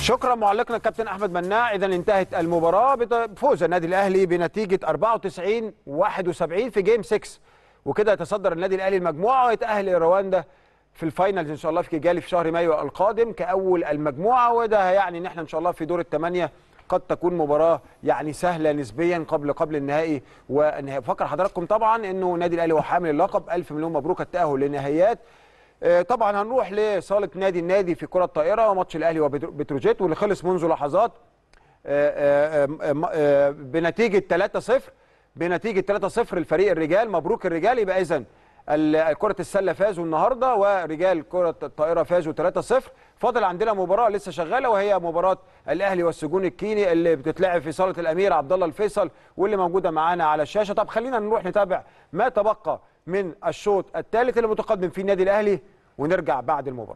شكرا معلقنا الكابتن احمد مناع اذا انتهت المباراه بفوز النادي الاهلي بنتيجه 94 71 في جيم 6 وكده يتصدر النادي الاهلي المجموعه ويتاهل الى رواندا في الفاينلز ان شاء الله في كيجالي في شهر مايو القادم كاول المجموعه وده هيعني ان احنا ان شاء الله في دور الثمانيه قد تكون مباراه يعني سهله نسبيا قبل قبل النهائي والنهائي بفكر حضراتكم طبعا انه النادي الاهلي هو حامل اللقب الف مليون مبروك التاهل للنهائيات آه، طبعا هنروح لصاله نادي النادي في كره الطائره وماتش الاهلي وبتروجيت واللي خلص منذ لحظات آه، آه، آه، آه، بنتيجه 3-0 بنتيجه 3-0 لفريق الرجال مبروك الرجال يبقى اذا ال- كره السله فازوا النهارده ورجال كره الطائره فازوا 3-0 فاضل عندنا مباراه لسه شغاله وهي مباراه الاهلي والسجون الكيني اللي بتتلعب في صاله الامير عبد الله الفيصل واللي موجوده معانا على الشاشه طب خلينا نروح نتابع ما تبقى من الشوط الثالث اللي متقدم فيه النادي الاهلي ونرجع بعد المباراه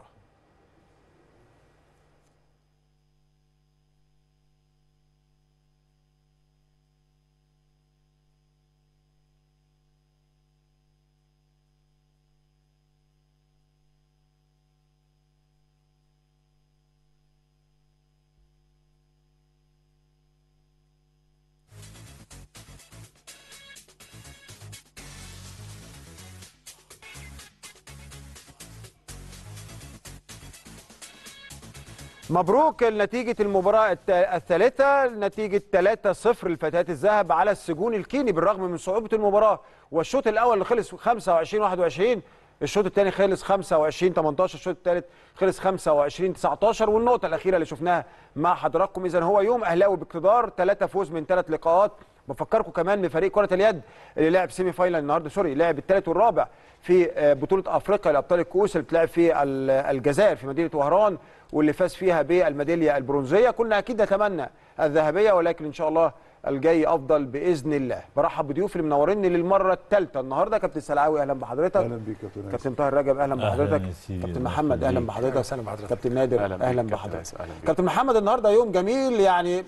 مبروك نتيجة المباراة الت- الثالثة نتيجة 3-0 لفتيات الذهب على السجون الكيني بالرغم من صعوبة المباراة والشوط الأول اللي خلص 25 21 الشوط الثاني خلص 25 18 الشوط الثالث خلص 25 19 والنقطة الأخيرة اللي شفناها مع حضراتكم إذا هو يوم أهلاوي باقتدار ثلاثة فوز من ثلاث لقاءات بفكركم كمان بفريق كرة اليد اللي لعب سيمي فاينال النهارده سوري لعب الثالث والرابع في آه، بطولة افريقيا لابطال الكؤوس اللي بتلعب في ال- الجزائر في مدينة وهران واللي فاز فيها بالميدالية البرونزية كنا اكيد نتمنى الذهبية ولكن ان شاء الله الجاي افضل باذن الله برحب بضيوفي اللي منوريني للمره الثالثه النهارده كابتن سلعاوي اهلا بحضرتك اهلا بيك يا كابتن كابتن طاهر رجب اهلا بحضرتك يا سيدي، كابتن الله محمد اهلا يخليك. بحضرتك أهلا وسهلا بحضرتك. كابتن نادر أهلا بيك، اهلا كابتن بحضرتك أنس، أهلا بيك. كابتن محمد النهارده يوم جميل يعني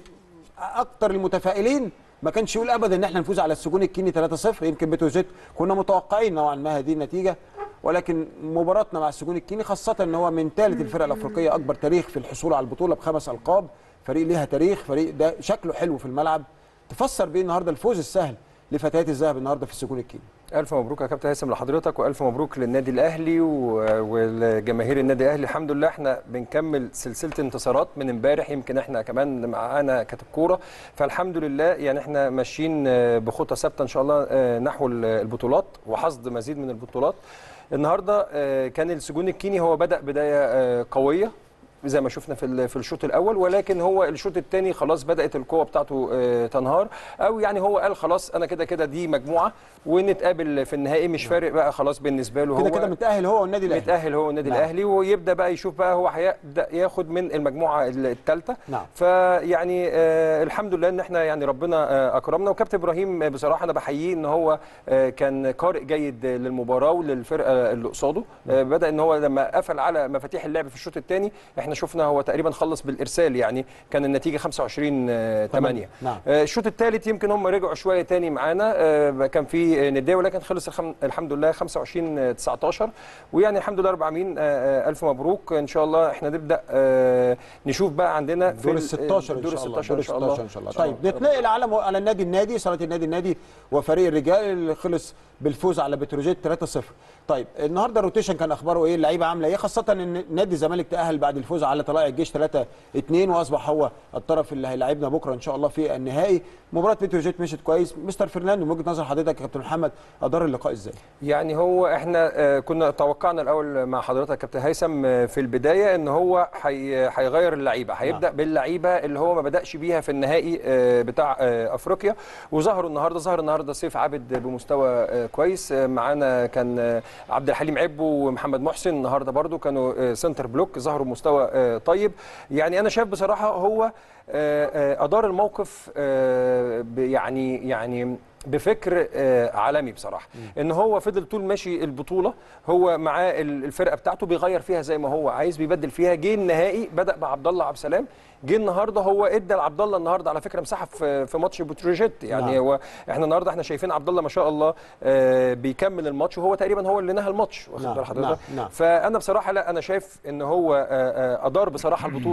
اكتر المتفائلين ما كانش يقول ابدا ان احنا نفوز على السجون الكيني 3-0 يمكن بتروجيت كنا متوقعين نوعا ما هذه النتيجه ولكن مباراتنا مع السجون الكيني خاصه ان هو من ثالث الفرق الافريقيه اكبر تاريخ في الحصول على البطوله بخمس القاب فريق ليها تاريخ فريق ده شكله حلو في الملعب تفسر بيه النهارده الفوز السهل لفتيات الذهب النهارده في السجون الكيني الف مبروك يا كابتن هيثم لحضرتك والف مبروك للنادي الاهلي و- ولجماهير النادي الاهلي الحمد لله احنا بنكمل سلسله انتصارات من امبارح يمكن احنا كمان معانا كاتب كوره فالحمد لله يعني احنا ماشيين آه، بخطى ثابته ان شاء الله آه، نحو ال- البطولات وحصد مزيد من البطولات النهارده آه، كان السجون الكيني هو بدا بدايه آه، قويه زي ما شفنا في ال- في الشوط الاول ولكن هو الشوط الثاني خلاص بدات القوه بتاعته آه، تنهار او يعني هو قال خلاص انا كده كده دي مجموعه ونتقابل في النهائي مش فارق بقى خلاص بالنسبه له هو كده كده متاهل هو والنادي الاهلي متاهل هو النادي نعم. الاهلي ويبدا بقى يشوف بقى هو هيبدا ياخد من المجموعه الثالثه نعم. فيعني آه الحمد لله ان احنا يعني ربنا آه اكرمنا وكابتن ابراهيم آه، بصراحه انا بحييه ان هو آه كان قارئ جيد آه، للمباراه وللفرقه اللي قصاده آه بدا ان هو لما قفل على مفاتيح اللعب في الشوط الثاني احنا شفنا هو تقريبا خلص بالارسال يعني كان النتيجه 25 آه 8 نعم. آه، الشوط الثالث يمكن هم رجعوا شويه تاني معانا آه، كان في آه، نديه ولكن خلص الخم... الحمد لله 25 آه، 19 ويعني الحمد لله رب العالمين آه، آه، الف مبروك ان شاء الله احنا نبدا آه، نشوف بقى عندنا في دور ال ال- 16 ان دور شاء ال الله 16 ان شاء الله ان شاء الله طيب نتنقل على م... على النادي النادي صاله النادي النادي وفريق الرجال اللي خلص بالفوز على بتروجيت 3-0 طيب النهارده الروتيشن كان اخباره ايه اللعيبه عامله ايه خاصه ان نادي الزمالك تاهل بعد الفوز على طلائع الجيش 3 2 واصبح هو الطرف اللي هيلاعبنا بكره ان شاء الله في النهائي مباراه بتروجيت مشت كويس مستر فرناندو من وجهه نظر حضرتك يا كابتن محمد ادار اللقاء ازاي يعني هو احنا آه، كنا توقعنا الاول مع حضرتك يا كابتن هيثم آه، في البدايه ان هو حي- هيغير اللعيبه هيبدا باللعيبه اللي هو ما بداش بيها في النهائي آه، بتاع آه، افريقيا وظهروا النهارده ظهر النهارده سيف عابد بمستوى آه، كويس آه، معانا كان آه، عبد الحليم عبو ومحمد محسن النهارده برضو كانوا آه، سنتر بلوك ظهروا بمستوى آه، طيب يعني انا شايف بصراحه هو آه، آه، ادار الموقف آه، ب- يعني يعني بفكر آه، عالمي بصراحه ان هو فضل طول ماشي البطوله هو معاه ال- الفرقه بتاعته بيغير فيها زي ما هو عايز بيبدل فيها جه النهائي بدا بعبد الله عبد السلام جه النهارده هو ادى لعبد الله النهارده على فكره مساحه في في ماتش بتروجيت يعني نعم. هو احنا النهارده احنا شايفين عبد الله ما شاء الله آه، بيكمل الماتش وهو تقريبا هو اللي نهى الماتش واخد نعم، بال حضرتك نعم، نعم. فانا بصراحه لا انا شايف ان هو آه، آه، ادار بصراحه البطوله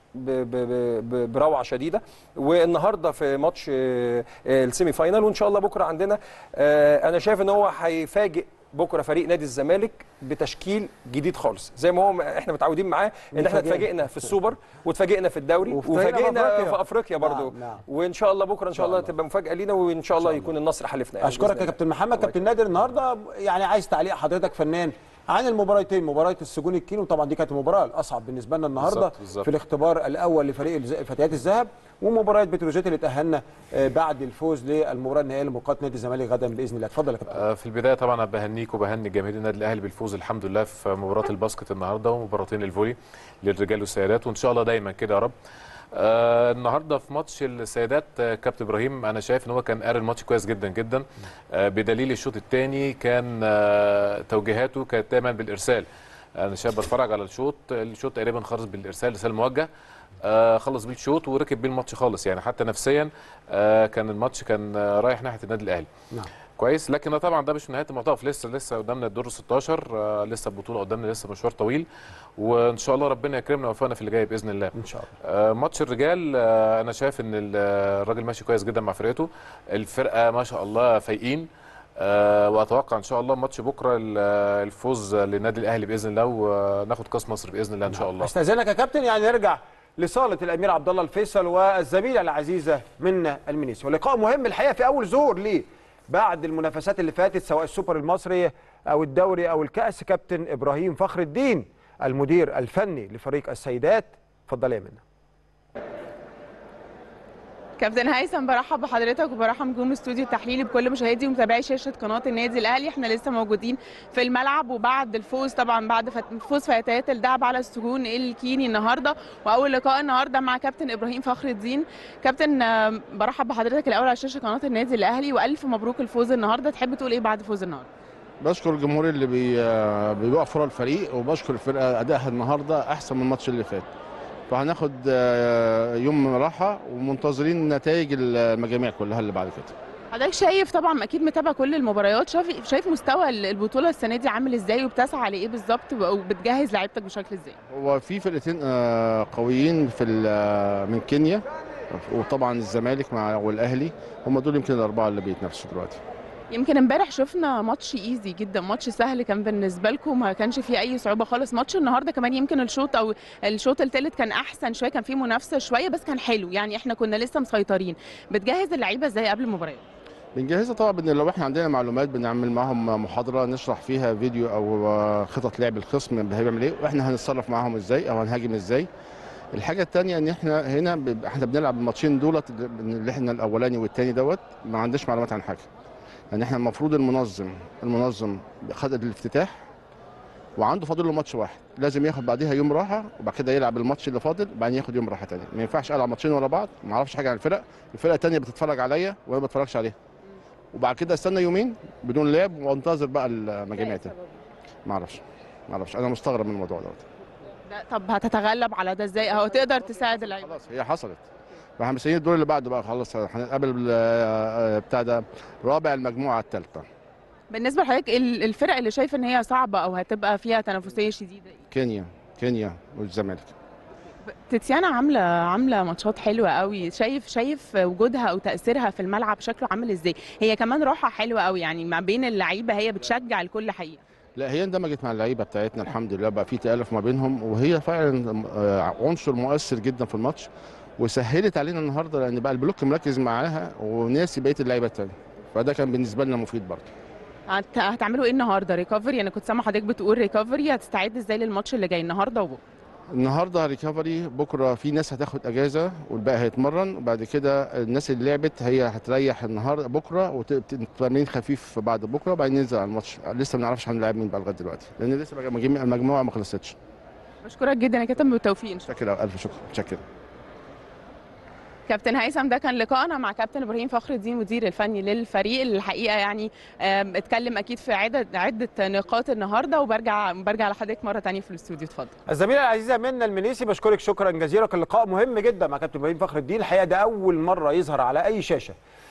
ب- ب- ب- ب- بروعه شديده والنهارده في ماتش آه، آه، السيمي فاينال وان شاء الله بكره عندنا آه، انا شايف ان هو هيفاجئ بكره فريق نادي الزمالك بتشكيل جديد خالص زي ما هو احنا متعودين معاه ان احنا بيفاجئنا. اتفاجئنا في السوبر واتفاجئنا في الدوري واتفاجئنا في وفاجئنا أفريقيا. في افريقيا برضو نعم، نعم. وان شاء الله بكره ان شاء الله الله. تبقى مفاجاه لينا وان شاء الله يكون النصر حلفنا يعني اشكرك بإذن يا الله. كابتن محمد الله كابتن نادر النهارده يعني عايز تعليق حضرتك فنان عن المباراتين مباراه السجون الكيلو طبعا دي كانت المباراه الاصعب بالنسبه لنا النهارده بالظبط، بالظبط. في الاختبار الاول لفريق الز- فتيات الذهب ومباراه بتروجيت اللي تاهلنا آه، بعد الفوز للمباراه النهائيه لمقاة نادي الزمالك غدا باذن الله اتفضل يا كابتن آه، في البدايه طبعا بهنيك وبهني جماهير النادي الاهلي بالفوز الحمد لله في مباراه الباسكت النهارده ومباراتين الفولي للرجال والسيدات وان شاء الله دايما كده يا رب آه النهارده في ماتش السيدات آه كابتن ابراهيم انا شايف ان هو كان قاري الماتش كويس جدا جدا آه بدليل الشوط الثاني كان آه توجيهاته كانت دايما بالارسال انا شايف بتفرج على الشوط الشوط تقريبا خلص بالارسال رساله موجه آه خلص بيه الشوط وركب بيه الماتش خالص يعني حتى نفسيا آه كان الماتش كان آه رايح ناحيه النادي الاهلي نعم كويس لكن طبعا ده مش نهايه المطاف لسه لسه قدامنا الدور 16 آه لسه البطوله قدامنا لسه مشوار طويل وان شاء الله ربنا يكرمنا ويوفقنا في اللي جاي باذن الله ان شاء الله آه ماتش الرجال آه انا شايف ان ال- الراجل ماشي كويس جدا مع فرقته الفرقه ما شاء الله فايقين آه واتوقع ان شاء الله ماتش بكره ال- الفوز للنادي الاهلي باذن الله وناخد كاس مصر باذن الله ان شاء الله استاذنك يا كابتن يعني نرجع لصاله الامير عبد الله الفيصل والزميله العزيزه منا المنيسي ولقاء مهم الحقيقه في اول ظهور ليه بعد المنافسات اللي فاتت سواء السوبر المصري او الدوري او الكاس كابتن ابراهيم فخر الدين المدير الفني لفريق السيدات اتفضل يا منا كابتن هيثم برحب بحضرتك وبرحب نجوم استوديو التحليلي بكل مشاهدي ومتابعي شاشه قناه النادي الاهلي احنا لسه موجودين في الملعب وبعد الفوز طبعا بعد فت- فوز فتيات الدعب على السجون الكيني النهارده واول لقاء النهارده مع كابتن ابراهيم فخر الدين كابتن آه، برحب بحضرتك الاول على شاشه قناه النادي الاهلي والف مبروك الفوز النهارده تحب تقول ايه بعد فوز النهارده بشكر الجمهور اللي بي بيوقف ورا الفريق وبشكر الفرقه ادائها النهارده احسن من الماتش اللي فات فهناخد آه، يوم راحه ومنتظرين نتائج المجاميع كلها اللي بعد كده حضرتك شايف طبعا اكيد متابع كل المباريات شايف شايف مستوى البطوله السنه دي عامل ازاي وبتسعى لايه بالظبط وبتجهز لعيبتك بشكل ازاي هو في فرقتين آه، قويين في ال- من كينيا وطبعا الزمالك مع والاهلي هم دول يمكن الاربعه اللي بيتنافسوا دلوقتي يمكن امبارح شفنا ماتش ايزي جدا ماتش سهل كان بالنسبه لكم ما كانش فيه اي صعوبه خالص ماتش النهارده كمان يمكن الشوط او الشوط الثالث كان احسن شويه كان فيه منافسه شويه بس كان حلو يعني احنا كنا لسه مسيطرين بتجهز اللعيبه ازاي قبل المباراه بنجهزها طبعا بان لو احنا عندنا معلومات بنعمل معاهم محاضره نشرح فيها فيديو او آه، خطط لعب الخصم هيعمل ايه واحنا هنتصرف معاهم ازاي او هنهاجم ازاي الحاجه الثانيه ان احنا هنا ب- احنا بنلعب الماتشين دولت اللي احنا الاولاني والثاني دوت ما عندناش معلومات عن حاجه يعني احنا المفروض المنظم المنظم خد الافتتاح وعنده فاضل له ماتش واحد لازم ياخد بعديها يوم راحه وبعد كده يلعب الماتش اللي فاضل وبعدين ياخد يوم راحه تاني ما ينفعش العب ماتشين ورا بعض ما اعرفش حاجه عن الفرق الفرقه الثانيه بتتفرج عليا وانا ما بتفرجش عليها وبعد كده استنى يومين بدون لعب وانتظر بقى المجاميع تاني ما اعرفش ما اعرفش انا مستغرب من الموضوع دوت ده طب هتتغلب على ده ازاي اهو تقدر تساعد اللعيبه خلاص هي حصلت فاحنا مستنيين الدور اللي بعده بقى خلاص هنقابل آه، بتاع ده رابع المجموعه الثالثه بالنسبه لحضرتك ال- الفرق اللي شايف ان هي صعبه او هتبقى فيها تنافسيه شديده إيه؟ كينيا كينيا والزمالك تيتيانا عامله عامله ماتشات حلوه قوي شايف شايف وجودها او تاثيرها في الملعب شكله عامل ازاي هي كمان روحها حلوه قوي يعني ما بين اللعيبه هي بتشجع الكل حقيقه لا هي اندمجت مع اللعيبه بتاعتنا الحمد لله بقى في تالف ما بينهم وهي فعلا آه، عنصر مؤثر جدا في الماتش وسهلت علينا النهارده لان بقى البلوك مركز معاها وناسي بقيه اللعيبه التانيه فده كان بالنسبه لنا مفيد برضه هت- هتعملوا ايه النهارده ريكفري انا كنت سامعه حضرتك بتقول ريكفري هتستعد ازاي للماتش اللي جاي النهارده وبكره النهارده ريكفري بكره في ناس هتاخد اجازه والباقي هيتمرن وبعد كده الناس اللي لعبت هي هتريح النهارده بكره وتمرين خفيف بعد بكره وبعدين ننزل على الماتش لسه ما نعرفش هنلعب مين بقى لغايه دلوقتي لان لسه بقى مجموعة- المجموعه ما خلصتش بشكرك جدا يا كابتن بالتوفيق ان شاء الله شكرا الف شكر شكرا كابتن هيثم ده كان لقائنا مع كابتن ابراهيم فخر الدين مدير الفني للفريق الحقيقه يعني آم، اتكلم اكيد في عدد عده نقاط النهارده وبرجع برجع لحضرتك مره ثانيه في الاستوديو اتفضل الزميله العزيزه منى المنيسي بشكرك شكرا جزيلا كان لقاء مهم جدا مع كابتن ابراهيم فخر الدين الحقيقه ده اول مره يظهر على اي شاشه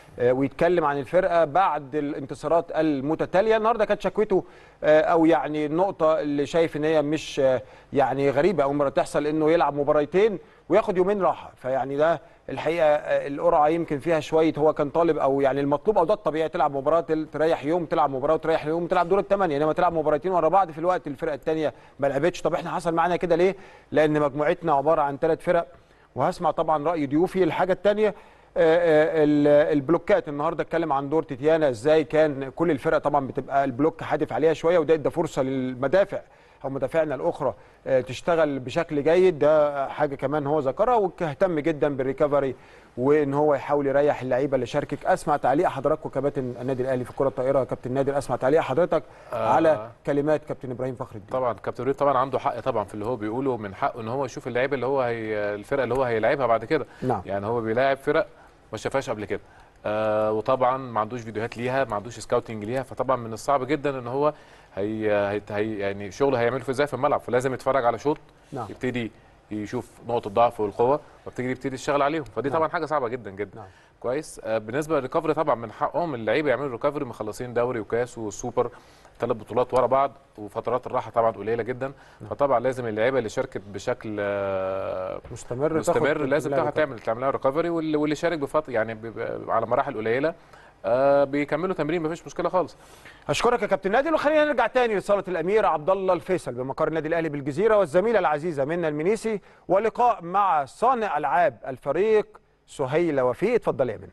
آه، ويتكلم عن الفرقه بعد الانتصارات المتتاليه النهارده كانت شكوته آه، او يعني النقطه اللي شايف ان هي مش آه، يعني غريبه اول مره تحصل انه يلعب مباراتين وياخد يومين راحه فيعني ده الحقيقه آه، القرعه يمكن فيها شويه هو كان طالب او يعني المطلوب او ده الطبيعي تلعب مباراه تل- تريح يوم تلعب مباراه وتريح يوم تلعب دور الثمانيه انما تلعب مباراتين ورا بعض في الوقت الفرقه الثانيه ما لعبتش طب احنا حصل معانا كده ليه؟ لان مجموعتنا عباره عن ثلاث فرق وهسمع طبعا راي ضيوفي الحاجه الثانيه البلوكات النهارده اتكلم عن دور تيتيانا ازاي كان كل الفرق طبعا بتبقى البلوك حادف عليها شويه وده ادى فرصه للمدافع او مدافعنا الاخرى آه، تشتغل بشكل جيد ده حاجه كمان هو ذكرها واهتم جدا بالريكفري وان هو يحاول يريح اللعيبه اللي شاركك اسمع تعليق حضراتكم كباتن النادي الاهلي في الكره الطائره كابتن نادر اسمع تعليق حضرتك آه. على كلمات كابتن ابراهيم فخر الدين طبعا كابتن ريد طبعا عنده حق طبعا في اللي هو بيقوله من حقه ان هو يشوف اللعيبه اللي هو هي الفرقه اللي هو هيلاعبها بعد كده نعم يعني هو بيلاعب فرق ما شافهاش قبل كده آه وطبعا ما عندوش فيديوهات ليها ما عندوش سكاوتنج ليها فطبعا من الصعب جدا ان هو هي, هي, هي يعني شغله هيعمله في ازاي في الملعب فلازم يتفرج على شوط نعم يبتدي يشوف نقط الضعف والقوه وابتدي يبتدي يشتغل عليهم فدي نعم. طبعا حاجه صعبه جدا جدا نعم. كويس آه بالنسبه للريكفري طبعا من حقهم اللعيبه يعملوا ريكفري مخلصين دوري وكاس والسوبر ثلاث بطولات ورا بعض وفترات الراحه طبعا قليله جدا فطبعا لازم اللعيبه اللي شاركت بشكل آه مستمر مستمر تاخد- لازم لا، تاخد تاخد. تعمل تعمل لها ريكفري واللي واللي شارك بفتره يعني بيبقى على مراحل قليله آه بيكملوا تمرين مفيش مشكله خالص اشكرك يا كابتن نادر وخلينا نرجع تاني لصاله الامير عبد الله الفيصل بمقر النادي الاهلي بالجزيره والزميله العزيزه منى المنيسي ولقاء مع صانع العاب الفريق سهيله وفيق اتفضلي يا منى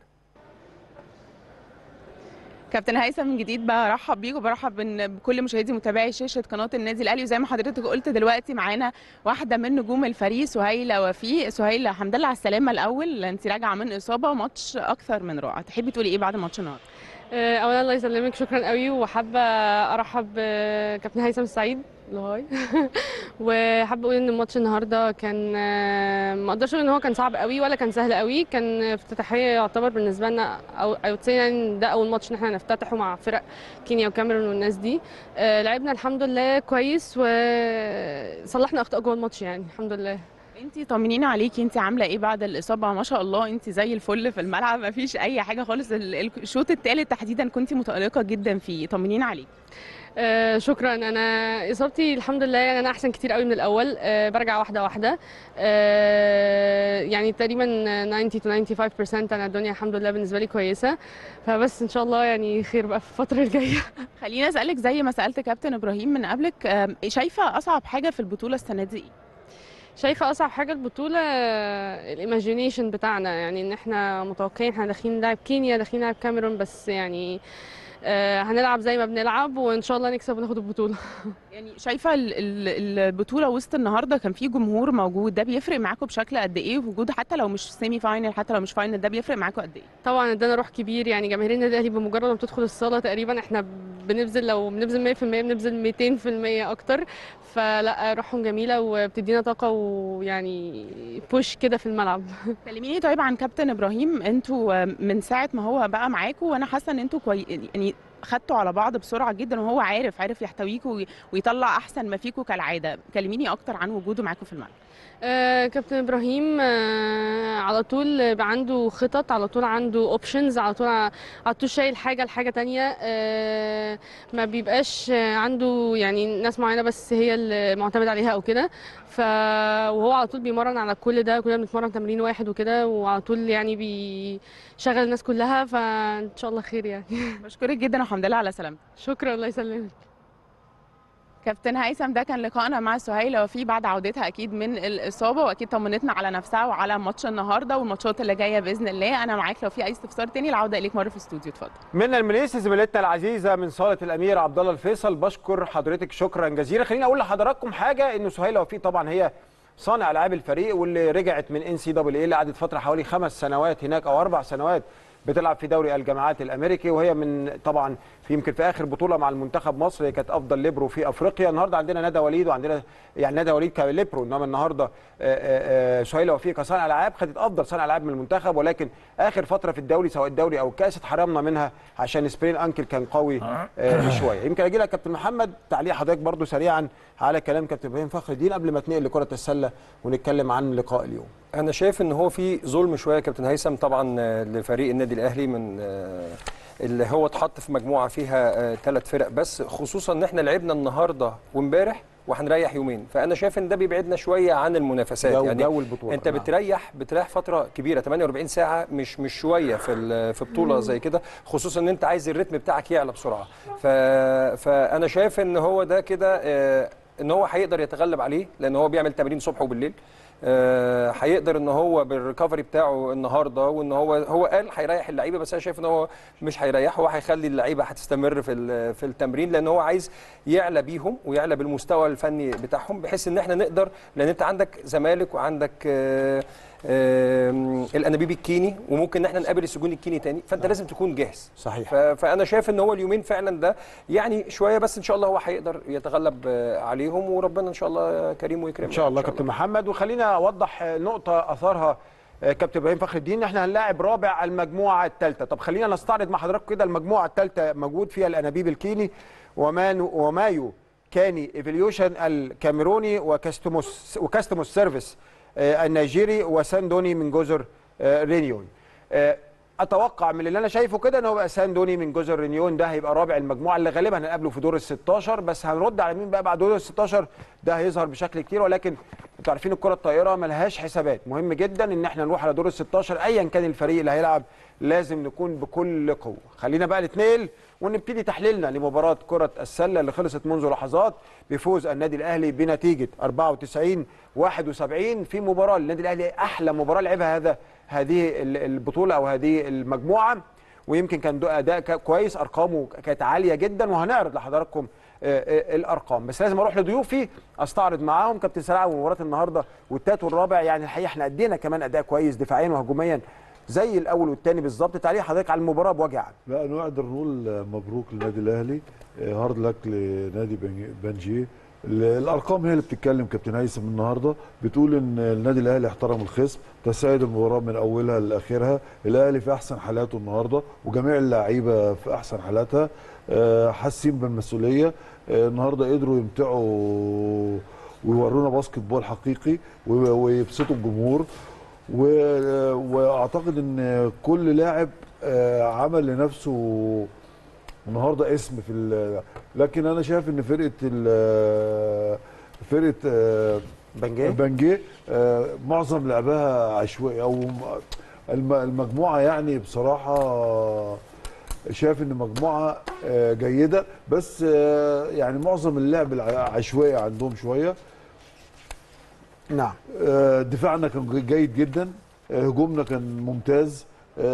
كابتن هيثم من جديد برحب بيك وبرحب بن- بكل مشاهدي متابعي شاشه قناه النادي الاهلي وزي ما حضرتك قلت دلوقتي معانا واحده من نجوم الفريق سهيله وفيق سهيله الحمد لله على السلامه الاول انت راجعه من اصابه ماتش اكثر من رائع تحبي تقولي ايه بعد الماتش النهارده آه، اولا الله يسلمك شكرا قوي وحابه ارحب بكابتن هيثم السعيد اللي هاي وحابه اقول ان الماتش النهارده كان آه، ما اقدرش اقول ان هو كان صعب قوي ولا كان سهل قوي كان افتتاحيه يعتبر بالنسبه لنا او او يعني ده اول ماتش ان احنا نفتتحه مع فرق كينيا وكاميرون والناس دي آه، لعبنا الحمد لله كويس وصلحنا اخطاء جوه الماتش يعني الحمد لله انت طمنينا عليكي انت عامله ايه بعد الاصابه ما شاء الله انت زي الفل في الملعب ما فيش اي حاجه خالص ال- ال- الشوط الثالث تحديدا كنت متالقه جدا فيه طمنينا عليك آه شكرا انا اصابتي الحمد لله يعني انا احسن كتير قوي من الاول آه برجع واحده واحده آه يعني تقريبا 90 to 95% انا الدنيا الحمد لله بالنسبه لي كويسه فبس ان شاء الله يعني خير بقى في الفتره الجايه خليني اسالك زي ما سالت كابتن ابراهيم من قبلك آم، شايفه اصعب حاجه في البطوله السنه دي ايه شايفه اصعب حاجه البطوله الايماجينيشن بتاعنا يعني ان احنا متوقعين احنا داخلين نلعب كينيا داخلين نلعب كاميرون بس يعني آه هنلعب زي ما بنلعب وان شاء الله نكسب وناخد البطوله يعني شايفه ال- ال- البطوله وسط النهارده كان في جمهور موجود ده بيفرق معاكم بشكل قد ايه وجود حتى لو مش سيمي فاينل حتى لو مش فاينل ده بيفرق معاكم قد ايه طبعا ادانا روح كبير يعني جماهير النادي الاهلي بمجرد ما بتدخل الصاله تقريبا احنا بنبذل لو بنبذل 100% بنبذل 200% اكتر فلا روحهم جميله وبتدينا طاقه ويعني بوش كده في الملعب كلميني طيب عن كابتن ابراهيم انتوا من ساعه ما هو بقى معاكم وانا حاسه ان انتوا كوي... يعني خدتوا على بعض بسرعه جدا وهو عارف عارف يحتويكوا وي- ويطلع احسن ما فيكوا كالعاده كلميني اكتر عن وجوده معاكم في الملعب آه كابتن ابراهيم آه على طول بقى عنده خطط على طول عنده اوبشنز على طول ع- على طول شايل حاجه لحاجه تانية آه ما بيبقاش آه، عنده يعني ناس معينه بس هي اللي معتمد عليها او كده ف وهو على طول بيمرن على كل ده كلنا بنتمرن تمرين واحد وكده وعلى طول يعني بيشغل الناس كلها فان شاء الله خير يعني بشكرك جدا والحمد لله على سلامتك شكرا الله يسلمك كابتن هيثم ده كان لقائنا مع سهيله وفي بعد عودتها اكيد من الاصابه واكيد طمنتنا على نفسها وعلى ماتش النهارده والماتشات اللي جايه باذن الله انا معاك لو في اي استفسار تاني العوده اليك مره في الاستوديو اتفضل منى المنيسي زميلتنا العزيزه من صاله الامير عبد الله الفيصل بشكر حضرتك شكرا جزيلا خليني اقول لحضراتكم حاجه انه سهيله وفيق طبعا هي صانع العاب الفريق واللي رجعت من ان سي دبليو اللي قعدت فتره حوالي خمس سنوات هناك او اربع سنوات بتلعب في دوري الجامعات الامريكي وهي من طبعا في يمكن في اخر بطوله مع المنتخب مصر هي كانت افضل ليبرو في افريقيا النهارده عندنا ندى وليد وعندنا يعني ندى وليد كليبرو انما النهارده آه، آه، آه، سهيله وفيق كصانع العاب خدت افضل صانع العاب من المنتخب ولكن اخر فتره في الدوري سواء الدوري او الكاس اتحرمنا منها عشان سبرين انكل كان قوي آه، شويه يمكن اجي لك كابتن محمد تعليق حضرتك برضو سريعا على كلام كابتن ابراهيم فخر الدين قبل ما تنقل لكره السله ونتكلم عن لقاء اليوم انا شايف ان هو في ظلم شويه يا كابتن هيثم طبعا آه، لفريق النادي الاهلي من آه، اللي هو اتحط في مجموعه فيها ثلاث فرق بس خصوصا ان احنا لعبنا النهارده وامبارح وهنريح يومين فانا شايف ان ده بيبعدنا شويه عن المنافسات جو يعني جو البطوله انت نعم. بتريح بتريح فتره كبيره 48 ساعه مش مش شويه في ال- في بطوله زي كده خصوصا ان انت عايز الريتم بتاعك يعلى بسرعه ف فانا شايف ان هو ده كده آه، ان هو هيقدر يتغلب عليه لان هو بيعمل تمرين صبح وبالليل آه، هيقدر ان هو بالريكفري بتاعه النهارده وان هو هو قال هيريح اللعيبه بس انا شايف ان هو مش هيريح هو هيخلي اللعيبه هتستمر في ال- في التمرين لان هو عايز يعلى بيهم ويعلى بالمستوى الفني بتاعهم بحيث ان احنا نقدر لان انت عندك زمالك وعندك آه، آم، الانابيب الكيني وممكن ان احنا نقابل السجون الكيني تاني فانت لازم تكون جاهز صحيح ف- فانا شايف ان هو اليومين فعلا ده يعني شويه بس ان شاء الله هو هيقدر يتغلب آه، عليهم وربنا ان شاء الله كريم ويكرمنا ان شاء الله كابتن محمد وخلينا اوضح نقطه اثارها آه، كابتن ابراهيم فخر الدين احنا هنلاعب رابع المجموعه الثالثه طب خلينا نستعرض مع حضراتكم كده المجموعه الثالثه موجود فيها الانابيب الكيني ومانو ومايو كاني ايفوليوشن الكاميروني وكاستموس وكاستموس سيرفيس آه، النيجيري وساندوني من جزر آه، رينيون آه، اتوقع من اللي انا شايفه كده ان هو بقى ساندوني من جزر رينيون ده هيبقى رابع المجموعه اللي غالبا هنقابله في دور ال 16 بس هنرد على مين بقى بعد دور ال 16 ده هيظهر بشكل كتير ولكن انتوا عارفين الكره الطايره ملهاش حسابات مهم جدا ان احنا نروح على دور ال 16 ايا كان الفريق اللي هيلعب لازم نكون بكل قوه خلينا بقى نتنقل ونبتدي تحليلنا لمباراه كره السله اللي خلصت منذ لحظات بفوز النادي الاهلي بنتيجه 94 71 في مباراه النادي الاهلي احلى مباراه لعبها هذا هذه ال- البطوله او هذه المجموعه ويمكن كان دو- اداء ك- كويس ارقامه كانت عاليه جدا وهنعرض لحضراتكم آه، آه، الارقام بس لازم اروح لضيوفي استعرض معاهم كابتن سراع ومباراه النهارده والتالت والرابع يعني الحقيقه احنا ادينا كمان اداء كويس دفاعيا وهجوميا زي الاول والثاني بالظبط تعليق حضرتك على المباراه بوجه عام لا نقدر نقول مبروك للنادي الاهلي هارد لك لنادي بنج- بنجي ال- الارقام هي اللي بتتكلم كابتن هيثم النهارده بتقول ان النادي الاهلي احترم الخصم تسيد المباراه من اولها لاخرها الاهلي في احسن حالاته النهارده وجميع اللعيبه في احسن حالاتها آه، حاسين بالمسؤوليه آه، النهارده قدروا يمتعوا ويورونا باسكت بول حقيقي و- ويبسطوا الجمهور و- واعتقد ان كل لاعب آه، عمل لنفسه النهارده اسم في ال- لكن انا شايف ان فرقه ال- فرقه آه، بنجيه بنجيه آه، معظم لعبها عشوائي او م- الم- المجموعه يعني بصراحه شايف ان مجموعه آه، جيده بس آه، يعني معظم اللعب الع- عشوائي عندهم شويه نعم آه، دفاعنا كان جيد جدا آه، هجومنا كان ممتاز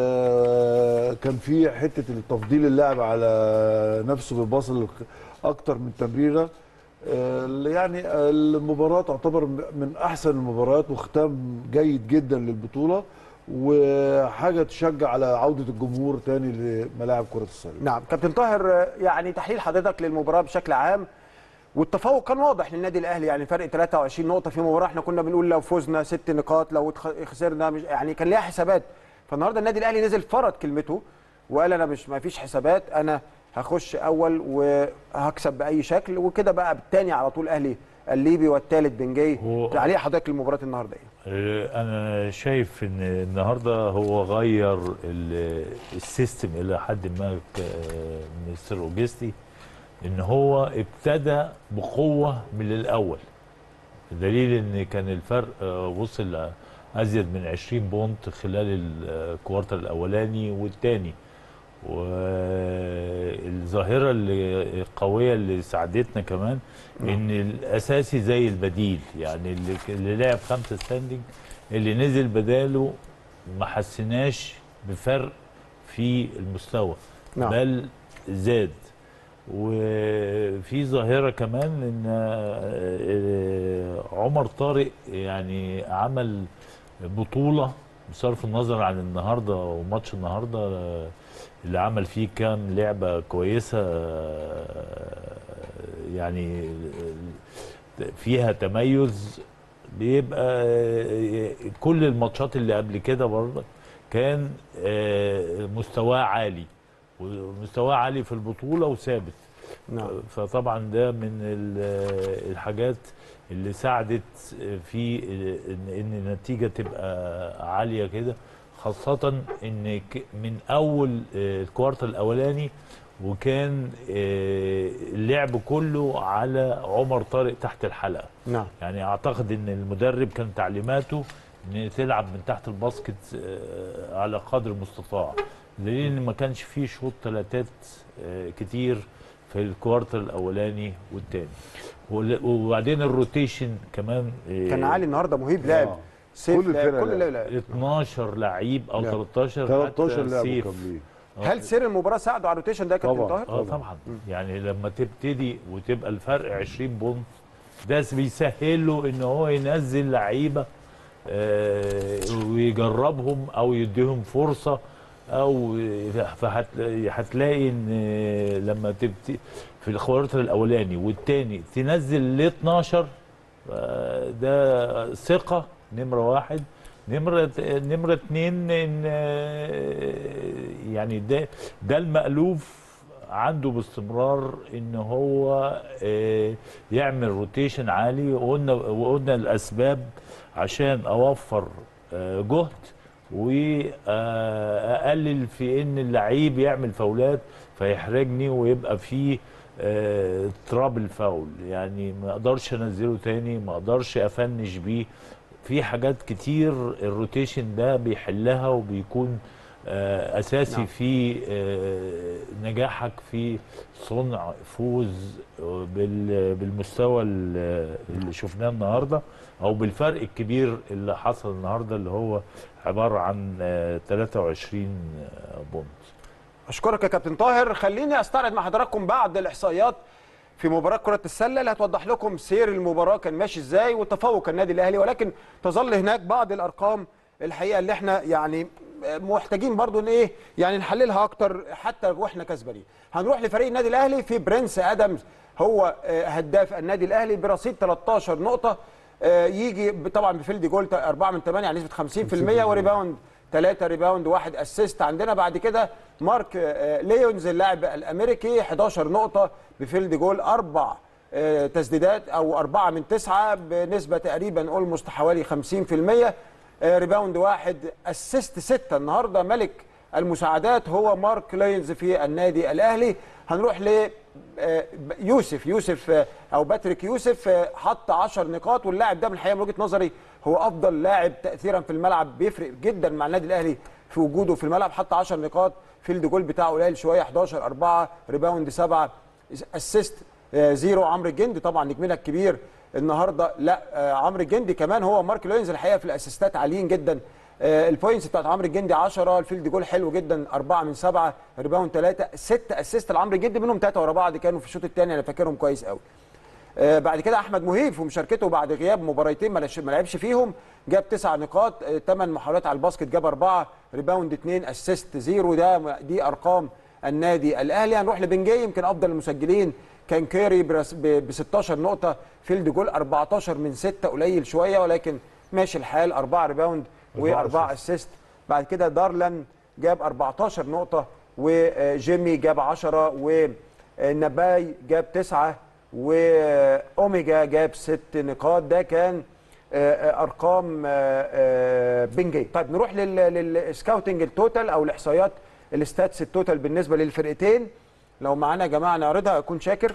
آه، كان في حته التفضيل اللاعب على نفسه بالباص الخ- اكتر من تمريره آه، يعني المباراه تعتبر من احسن المباريات وختام جيد جدا للبطوله وحاجه تشجع على عوده الجمهور تاني لملاعب كره السله نعم كابتن طاهر آه، يعني تحليل حضرتك للمباراه بشكل عام والتفوق كان واضح للنادي الاهلي يعني فرق 23 نقطه في مباراه احنا كنا بنقول لو فزنا ست نقاط لو اتخ- خسرنا مش يعني كان ليها حسابات فالنهارده النادي الاهلي نزل فرض كلمته وقال انا مش ما فيش حسابات انا هخش اول وهكسب باي شكل وكده بقى بالتاني على طول اهلي الليبي والثالث بنجي هو- تعليق حضرتك لمباراه النهارده ايه؟ آه، انا شايف ان النهارده هو غير ال- السيستم الى حد ما ك- آه، مستر اوجستي ان هو ابتدى بقوه من الاول دليل ان كان الفرق آه، وصل ازيد من 20 بونت خلال الكوارتر الاولاني والثاني والظاهره اللي القويه اللي ساعدتنا كمان ان الاساسي زي البديل يعني اللي, اللي لعب خمسه ستاندنج اللي نزل بداله ما حسناش بفرق في المستوى نعم. بل زاد وفي ظاهره كمان ان آه، عمر طارق يعني عمل بطوله بصرف النظر عن النهارده وماتش النهارده آه، اللي عمل فيه كان لعبه كويسه آه، يعني فيها تميز بيبقى آه، كل الماتشات اللي قبل كده برضه كان آه، مستواه عالي ومستواه عالي في البطوله وثابت نعم فطبعا ده من ال- الحاجات اللي ساعدت في ان إن النتيجه تبقى عاليه كده خاصة ان ك- من اول آه، الكوارتر الاولاني وكان آه، اللعب كله على عمر طارق تحت الحلقة نعم يعني اعتقد ان المدرب كان تعليماته ان تلعب من تحت الباسكت آه، على قدر المستطاع لان ما كانش فيه شوط ثلاثات آه، كتير في الكوارتر الاولاني والثاني وبعدين الروتيشن كمان آه، كان علي النهارده مهيب لعب آه. سيف كل لعب الفرق كل لعب. لعب 12 لعيب او لا. 13 13 حتى لعبوا سيف. كاملين هل سير المباراه ساعده على الروتيشن ده يا كابتن طبعاً. طاهر؟ اه طبعا يعني لما تبتدي وتبقى الفرق 20 بونت ده بيسهل له ان هو ينزل لعيبه آه، ويجربهم او يديهم فرصه او فهت- هتلاقي ان لما تبتدي في الكوارتر الاولاني والثاني تنزل ل 12 آه، ده ثقه نمره واحد نمرة نمرة اتنين ان آه، يعني ده ده المألوف عنده باستمرار ان هو آه، يعمل روتيشن عالي وقلنا وقلنا الاسباب عشان اوفر آه، جهد واقلل في ان اللعيب يعمل فاولات فيحرجني ويبقى فيه آه، ترابل فاول يعني ما اقدرش انزله تاني ما اقدرش افنش بيه في حاجات كتير الروتيشن ده بيحلها وبيكون آه، اساسي نعم. في آه، نجاحك في صنع فوز بال- بالمستوى ال- اللي شفناه النهارده او بالفرق الكبير اللي حصل النهارده اللي هو عباره عن آه، 23 بونت اشكرك يا كابتن طاهر خليني استعرض مع حضراتكم بعض الاحصائيات في مباراه كره السله اللي هتوضح لكم سير المباراه كان ماشي ازاي وتفوق النادي الاهلي ولكن تظل هناك بعض الارقام الحقيقه اللي احنا يعني محتاجين برضو ان ايه يعني نحللها اكتر حتى واحنا كسبانين هنروح لفريق النادي الاهلي في برنس ادمز هو آه، هداف النادي الاهلي برصيد 13 نقطه آه، يجي ب- طبعا بفيلد جول 4 من 8 يعني نسبه 50% وريباوند 3 ريباوند واحد اسيست عندنا بعد كده مارك آه، ليونز اللاعب الامريكي 11 نقطه بفيلد جول اربع آه، تسديدات او أربعة من تسعة بنسبة تقريبا اولموست حوالي 50% آه، ريباوند واحد اسيست ستة النهارده ملك المساعدات هو مارك ليونز في النادي الاهلي هنروح ل آه، يوسف يوسف آه، او باتريك يوسف آه، حط 10 نقاط واللاعب ده من الحقيقه من وجهه نظري هو افضل لاعب تاثيرا في الملعب بيفرق جدا مع النادي الاهلي في وجوده في الملعب حط 10 نقاط فيلد جول بتاعه قليل شويه 11 4 ريباوند 7 اسيست آه، زيرو عمرو الجندي طبعا نجمنا الكبير النهارده لا آه، عمرو الجندي كمان هو مارك لوينز الحقيقه في الاسيستات عاليين جدا آه، البوينتس بتاعت عمرو الجندي 10 الفيلد جول حلو جدا 4 من 7 ريباوند 3 6 اسيست لعمرو الجندي منهم ثلاثه ورا بعض كانوا في الشوط الثاني انا فاكرهم كويس قوي آه، بعد كده احمد مهيب في مشاركته بعد غياب مباراتين ما لعبش- ما لعبش فيهم جاب تسع نقاط ثمان محاولات على الباسكت جاب اربعه ريباوند اثنين اسيست زيرو ده دي ارقام النادي الاهلي هنروح لبنجي يمكن افضل المسجلين كان كيري ب 16 نقطه فيلد جول 14 من 6 قليل شويه ولكن ماشي الحال اربعه ريباوند واربعه اسيست بعد كده دارلان جاب 14 نقطه وجيمي جاب 10 ونباي جاب 9 واوميجا جاب ست نقاط ده كان آه، آه، ارقام آه، آه، بنجي طيب نروح لل- للسكاوتنج التوتال او الاحصائيات الستاتس التوتال بالنسبه للفرقتين لو معانا يا جماعه نعرضها اكون شاكر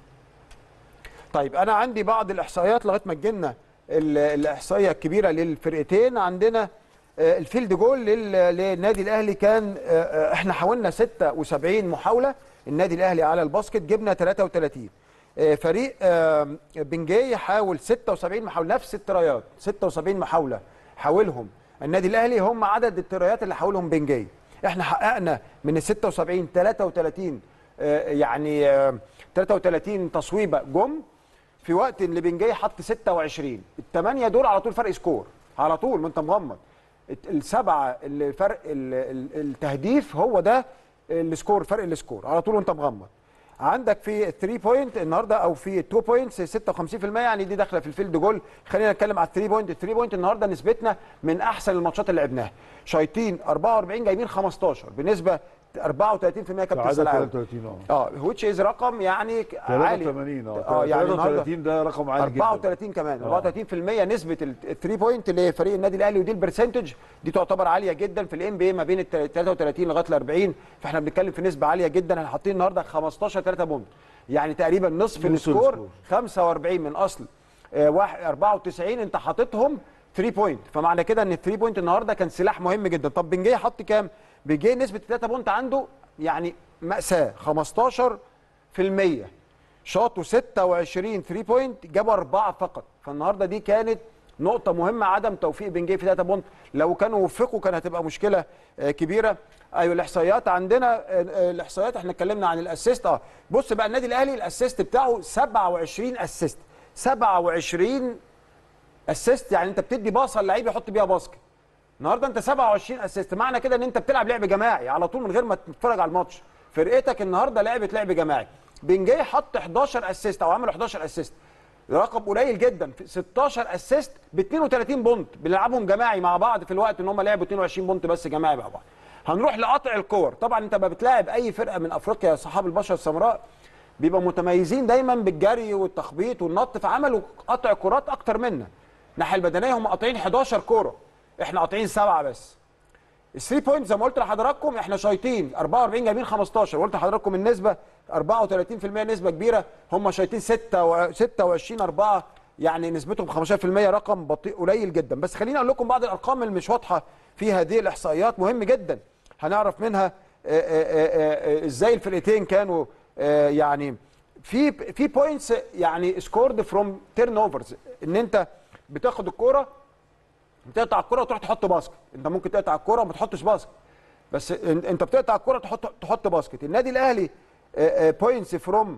طيب انا عندي بعض الاحصائيات لغايه ما تجينا ال- الاحصائيه الكبيره للفرقتين عندنا آه، الفيلد جول لل- للنادي الاهلي كان آه، آه، احنا حاولنا 76 محاوله النادي الاهلي على الباسكت جبنا 33 آه، فريق آه، بنجي حاول 76 محاوله نفس الترايات 76 محاوله حاولهم النادي الاهلي هم عدد الترايات اللي حاولهم بنجي احنا حققنا من ال 76 33 آه، يعني آه، 33 تصويبه جم في وقت اللي بنجي حط 26 الثمانيه دول على طول فرق سكور على طول ما انت مغمض الت- السبعه اللي فرق ال- ال- التهديف هو ده السكور فرق السكور على طول وانت مغمض عندك في 3 بوينت النهارده او في 2 بوينتس 56% يعني دي داخله في الفيلد جول خلينا نتكلم على 3 بوينت 3 بوينت النهارده نسبتنا من احسن الماتشات اللي لعبناها شايطين 44 جايبين 15 بنسبه 34% كابتن تعادل سلاوي 33 اه اه which از رقم يعني عالي 83 اه اه يعني النهارده 33 ده رقم عالي جدا 34 كمان 34% نسبه الثري بوينت لفريق النادي الاهلي ودي البرسنتج دي تعتبر عاليه جدا في الام بي ما بين ال 33 لغايه ال 40 فاحنا بنتكلم في نسبه عاليه جدا احنا حاطين النهارده 15 3 بونت يعني تقريبا نصف نص السكور السكور. 45 من اصل آه، واحد- 94 انت حاططهم 3 بوينت فمعنى كده ان ال 3 بوينت النهارده كان سلاح مهم جدا طب بنجي حط كام بنجي نسبه 3 بونت عنده يعني مأساة 15 في المية شاطوا 26 3 بوينت جابوا أربعة فقط فالنهارده دي كانت نقطة مهمة عدم توفيق بنجي في 3 بونت لو كانوا وفقوا كان هتبقى مشكلة آه، كبيرة ايوه الاحصائيات عندنا آه، آه، الاحصائيات احنا اتكلمنا عن الاسيست اه بص بقى النادي الاهلي الاسيست بتاعه 27 اسيست 27 اسيست يعني انت بتدي باصه اللعيب يحط بيها باسكت النهارده انت 27 اسيست معنى كده ان انت بتلعب لعب جماعي على طول من غير ما تتفرج على الماتش فرقتك النهارده لعبت لعب جماعي بنجاي حط 11 اسيست او عمل 11 اسيست رقم قليل جدا في 16 اسيست ب 32 بونت بنلعبهم جماعي مع بعض في الوقت ان هم لعبوا 22 بونت بس جماعي مع بعض هنروح لقطع الكور طبعا انت ما بتلاعب اي فرقه من افريقيا صحاب البشره السمراء بيبقى متميزين دايما بالجري والتخبيط والنط فعملوا قطع كرات اكتر منا الناحيه البدنيه هم قاطعين 11 كوره احنا قاطعين سبعه بس الثري بوينت زي ما قلت لحضراتكم احنا شايطين 44 جايبين 15 قلت لحضراتكم النسبه 34% نسبه كبيره هم شايطين 6 و 26 4 يعني نسبتهم 15% رقم بطيء قليل جدا بس خليني اقول لكم بعض الارقام اللي مش واضحه في هذه الاحصائيات مهم جدا هنعرف منها آه، آه، آه، آه، ازاي الفرقتين كانوا آه، يعني في في بوينتس يعني سكورد فروم تيرن اوفرز ان انت بتاخد الكوره بتقطع الكرة وتروح تحط باسكت انت ممكن تقطع الكرة وما تحطش باسكت بس ان- انت بتقطع الكرة تحط تحط باسكت النادي الاهلي بوينتس فروم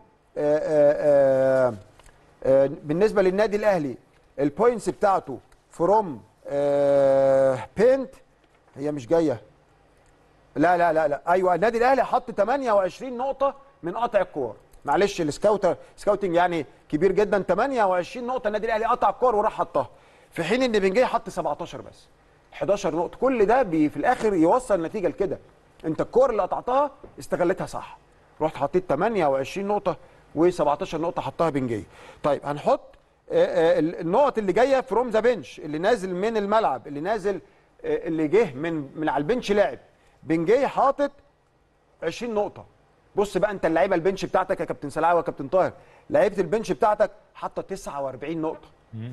بالنسبة للنادي الاهلي البوينتس بتاعته فروم بينت هي مش جاية لا لا لا لا ايوه النادي الاهلي حط 28 نقطة من قطع الكور معلش السكاوتر سكاوتنج يعني كبير جدا 28 نقطة النادي الاهلي قطع الكور وراح حطها في حين ان بنجي حط 17 بس 11 نقطة كل ده بي في الاخر يوصل نتيجة لكده انت الكور اللي قطعتها استغلتها صح رحت حطيت 28 نقطة و17 نقطة حطها بنجي طيب هنحط آه، آه، النقط اللي جاية فروم ذا بنش اللي نازل من الملعب اللي نازل آه، اللي جه من من على البنش لاعب بنجي حاطط 20 نقطة بص بقى انت اللعيبه البنش بتاعتك يا كابتن سلاوي يا كابتن طاهر لعيبه البنش بتاعتك حاطه 49 نقطة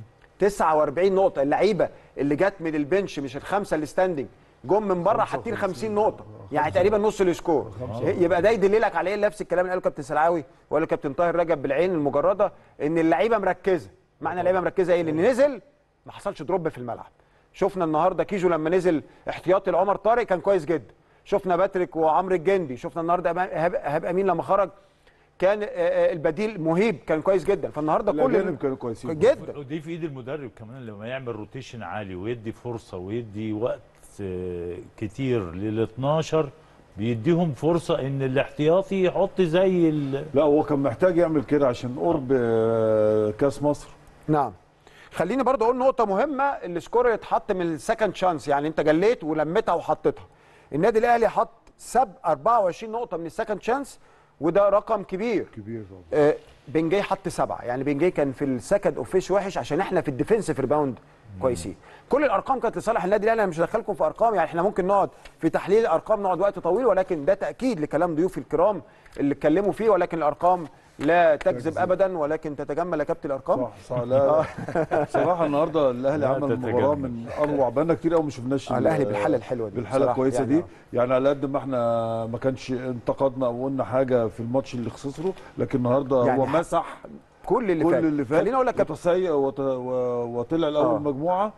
49 نقطة اللعيبة اللي جت من البنش مش الخمسة اللي ستاندنج جم من بره حاطين 50 نقطة يعني تقريبا نص السكور يبقى ده يدللك على ايه نفس الكلام اللي قاله كابتن سلعاوي وقاله كابتن طاهر رجب بالعين المجردة ان اللعيبة مركزة معنى اللعيبة مركزة ايه؟ لان نزل ما حصلش دروب في الملعب شفنا النهارده كيجو لما نزل احتياطي لعمر طارق كان كويس جدا شفنا باتريك وعمرو الجندي شفنا النهارده ايهاب إيهاب امين لما خرج كان آه، آه، البديل مهيب كان كويس جدا فالنهارده كل الاجانب كانوا كويسين جدا ودي في ايد المدرب كمان لما يعمل روتيشن عالي ويدي فرصه ويدي وقت آه، كتير لل 12 بيديهم فرصه ان الاحتياطي يحط زي ال... لا هو كان محتاج يعمل كده عشان قرب آه، كاس مصر نعم خليني برضه اقول نقطه مهمه السكور يتحط من السكند شانس يعني انت جليت ولمتها وحطيتها النادي الاهلي حط سب 24 نقطه من السكند شانس وده رقم كبير كبير طبعا آه، بنجي حط سبعه يعني بنجي كان في السكند اوفيس وحش عشان احنا في الديفنسيف ريباوند كويسين كل الارقام كانت لصالح النادي الاهلي انا مش هدخلكم في ارقام يعني احنا ممكن نقعد في تحليل ارقام نقعد وقت طويل ولكن ده تاكيد لكلام ضيوفي الكرام اللي اتكلموا فيه ولكن الارقام لا تكذب ابدا ولكن تتجمل يا كابتن الارقام صح صح لا لا. بصراحه النهارده الاهلي لا عمل تتجمل. مباراه من اروع بقالنا كتير قوي ما شفناش آه، ال- الأهلي بالحالة الحلوة دي بالحاله بصراحة الكويسه يعني دي آه. يعني على قد ما احنا ما كانش انتقدنا او قلنا حاجه في الماتش اللي خسره لكن النهارده يعني هو ح- مسح كل اللي كل فات اللي فات خليني اقول لك يا كابتن وتصيد وط- و- وطلع الاول آه. المجموعه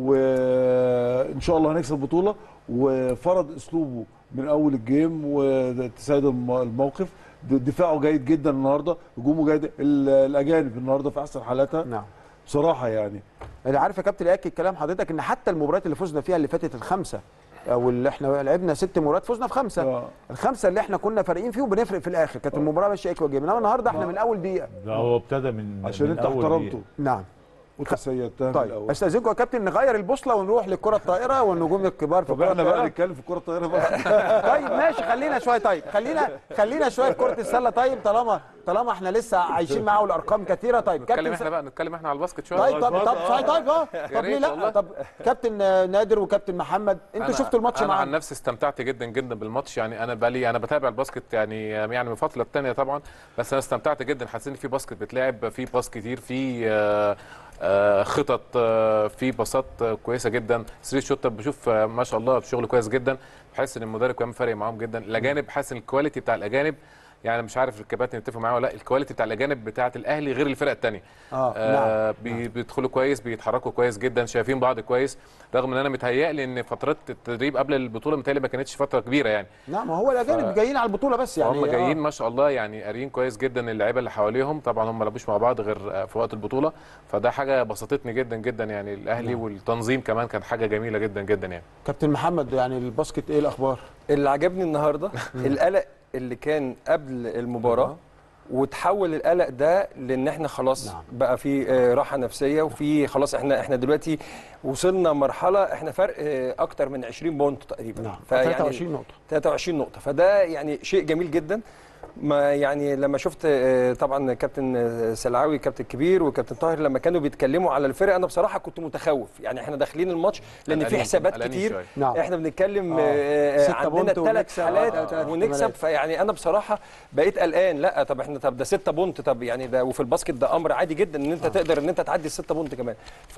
وان شاء الله هنكسب بطوله وفرض اسلوبه من اول الجيم وتساعد الم- الموقف د- دفاعه جيد جدا النهارده هجومه جيد ال- الاجانب النهارده في احسن حالاتها نعم بصراحه يعني انا عارف يا كابتن ياكد كلام حضرتك ان حتى المباريات اللي فزنا فيها اللي فاتت الخمسه او اللي احنا لعبنا ست مباريات فزنا في خمسه آه. الخمسه اللي احنا كنا فارقين فيهم بنفرق في الاخر كانت المباراه ماشيه ايكوال جيم انما النهارده احنا من اول دقيقه ده هو ابتدى من عشان من انت أول احترمته دقيقة. نعم وتسيدتها من طيب الاول استاذنكم يا كابتن نغير البوصله ونروح للكره الطائره والنجوم الكبار في طب الكره احنا بقى الطائره نتكلم في الكره الطايره بقى طيب ماشي خلينا شويه طيب خلينا خلينا شويه في كره السله طيب طالما طالما احنا لسه عايشين معاه والارقام كثيره طيب نتكلم كابتن احنا بقى نتكلم احنا على الباسكت شويه طيب طب طب طيب طيب اه طب ليه ريت لا والله. طب كابتن نادر وكابتن محمد انتوا أنا- شفتوا الماتش انا عن معانا نفسي استمتعت جدا جدا بالماتش يعني انا بقالي انا بتابع الباسكت يعني يعني من فتره الثانيه طبعا بس انا استمتعت جدا حسيت ان في باسكت بتلعب في باس كتير في آه، آه، خطط آه، في باصات آه، كويسه جدا ثري شوت بشوف آه، ما شاء الله شغل كويس جدا بحس ان المدرب كمان فارق معاهم جدا الاجانب حاسس ان الكواليتي بتاع الاجانب يعني مش عارف الكباتن يتفقوا معايا ولا لا الكواليتي بتاع الاجانب بتاعه الاهلي غير الفرق الثانيه اه آه نعم بي بيدخلوا كويس بيتحركوا كويس جدا شايفين بعض كويس رغم ان انا متهيألي ان فترات التدريب قبل البطوله متهيألي ما كانتش فتره كبيره يعني نعم ما هو الاجانب جايين على البطوله بس يعني هم جايين آه. ما شاء الله يعني قاريين كويس جدا اللعيبه اللي حواليهم طبعا هم ما لعبوش مع بعض غير آه، في وقت البطوله فده حاجه بسطتني جدا جدا يعني الاهلي والتنظيم كمان كان حاجه جميله جدا جدا يعني كابتن محمد يعني الباسكت ايه الاخبار اللي عجبني النهارده القلق اللي كان قبل المباراه وتحول القلق ده لان احنا خلاص نعم. بقى في آه، راحه نفسيه وفي خلاص احنا احنا دلوقتي وصلنا مرحله احنا فرق آه، اكتر من 20 بونت تقريبا نعم فيعني 23 نقطه 23 نقطة فده يعني شيء جميل جدا ما يعني لما شفت آه، طبعا كابتن آه، سلعاوي كابتن كبير وكابتن طاهر لما كانوا بيتكلموا على الفرق انا بصراحه كنت متخوف يعني احنا داخلين الماتش لان في قلقانين- حسابات قلقانين كتير شوية. نعم احنا بنتكلم آه. آه، ستة عندنا بونت ثلاث ونكسب. حالات آه، تلات ونكسب احتمالات. فيعني انا بصراحه بقيت قلقان لا طب احنا طب ده 6 بونت طب يعني ده وفي الباسكت ده امر عادي جدا ان انت تقدر ان انت تعدي الستة بونت كمان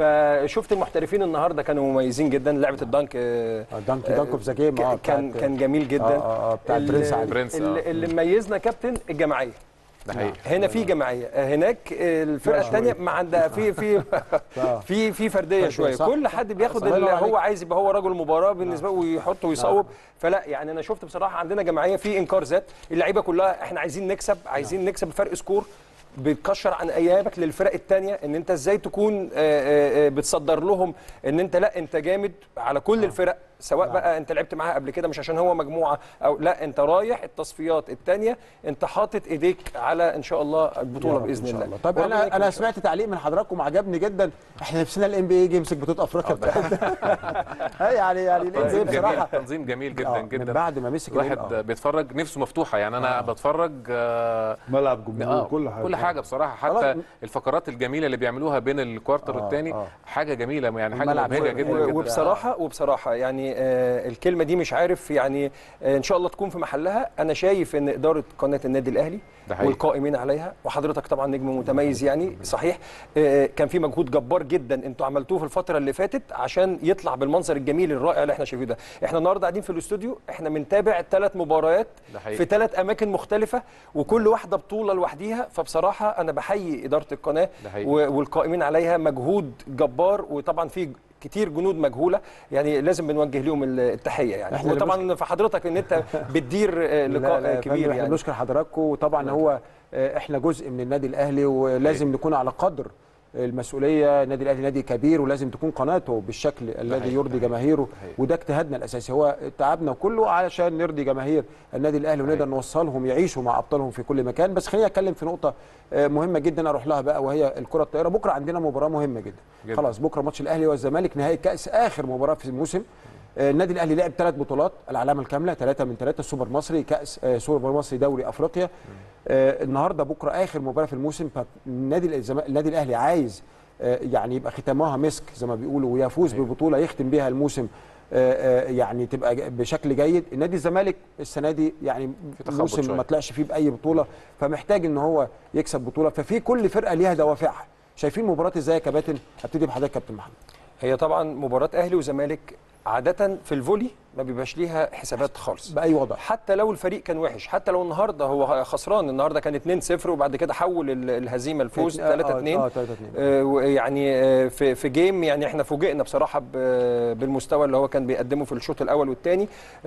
فشفت المحترفين النهارده كانوا مميزين جدا لعبه الدنك آه، آه، دانك دانك اوف ذا جيم اه كان بتاعت- كان جميل جدا اه اه, آه بتاع اللي- البرنس علي برنس، آه. اللي, اللي ميزنا كابتن الجماعيه ده حقيقي هنا في جماعيه هناك الفرقه الثانيه ما عندها في في آه. في في فرديه شويه صح. كل حد بياخد صح. الله اللي ينور هو عليك. عايز يبقى هو رجل مباراه بالنسبه له ويحط ويصوب فلا يعني انا شفت بصراحه عندنا جماعيه في انكار ذات اللعيبه كلها احنا عايزين نكسب عايزين نكسب بفرق سكور بتكشر عن ايامك للفرق الثانيه ان انت ازاي تكون آه، آه، آه، بتصدر لهم ان انت لا انت جامد على كل الفرق سواء بقى انت لعبت معاها قبل كده مش عشان هو مجموعه او لا انت رايح التصفيات الثانيه انت حاطط ايديك على ان شاء الله البطوله يا رب باذن إن شاء الله طيب وربنا انا يكرمك انا إن شاء الله. سمعت تعليق من حضراتكم عجبني جدا احنا نفسنا الام بي اي يمسك بطوله افريقيا بتاعتنا ها يعني يعني الام بي تنظيم جميل بصراحه تنظيم جميل جدا آه، من جدا بعد ما مسك الواحد الإم- آه. بيتفرج نفسه مفتوحه يعني انا بتفرج آه ملعب جمهور آه، كل حاجه كل حاجه بصراحه خلاص. حتى الفقرات الجميله اللي بيعملوها بين الكوارتر آه، والتاني آه. حاجه جميله يعني حاجه الملعب مبهجه هو- جدا هو- جدا وبصراحه وبصراحه يعني آه الكلمه دي مش عارف يعني آه ان شاء الله تكون في محلها انا شايف ان اداره قناه النادي الاهلي ده حقيقي. والقائمين عليها وحضرتك طبعا نجم متميز يعني صحيح آه كان في مجهود جبار جدا انتوا عملتوه في الفتره اللي فاتت عشان يطلع بالمنظر الجميل الرائع اللي احنا شايفينه ده احنا النهارده قاعدين في الاستوديو احنا بنتابع ثلاث مباريات ده حقيقي. في ثلاث اماكن مختلفه وكل واحده بطوله لوحديها فبصراحه انا بحيي اداره القناه ده حقيقي. و- والقائمين عليها مجهود جبار وطبعا في كتير جنود مجهوله يعني لازم بنوجه لهم ال- التحيه يعني إحنا اللي وطبعا في حضرتك ان انت بتدير آه، لا، لقاء لا يا آه، فندم، كبير احنا يعني بنشكر حضراتكم وطبعا هو آه، احنا جزء من النادي الاهلي ولازم نكون على قدر المسؤوليه النادي الاهلي نادي كبير ولازم تكون قناته بالشكل الذي حقيقي، يرضي ده جماهيره حقيقي. وده اجتهادنا الاساسي هو تعبنا كله علشان نرضي جماهير النادي الاهلي ونقدر نوصلهم يعيشوا مع ابطالهم في كل مكان بس خليني اتكلم في نقطه آه، مهمه جدا اروح لها بقى وهي الكره الطائره بكره عندنا مباراه مهمه جدا, جداً. خلاص بكره ماتش الاهلي والزمالك نهائي كاس اخر مباراه في الموسم آه، النادي الاهلي لعب ثلاث بطولات العلامه الكامله ثلاثه من ثلاثه السوبر مصري كاس آه، سوبر مصري دوري افريقيا آه، النهارده بكره اخر مباراه في الموسم فالنادي الزم- النادي الاهلي عايز آه، يعني يبقى ختامها مسك زي ما بيقولوا ويفوز ببطوله يختم بيها الموسم آه، آه، يعني تبقى ج- بشكل جيد النادي الزمالك السنه دي يعني في تخبط موسم شوية. ما طلعش فيه باي بطوله فمحتاج ان هو يكسب بطوله ففي كل فرقه ليها دوافعها شايفين مباراه ازاي يا كباتن ابتدي بحضرتك كابتن محمد هي طبعا مباراه اهلي وزمالك عاده في الفولي ما بيبقاش ليها حسابات خالص باي وضع حتى لو الفريق كان وحش حتى لو النهارده هو خسران النهارده كان 2-0 وبعد كده حول ال- الهزيمه الفوز 3-2 اه 3 2 آه، ويعني آه، في في جيم يعني احنا فوجئنا بصراحه ب- بالمستوى اللي هو كان بيقدمه في الشوط الاول والثاني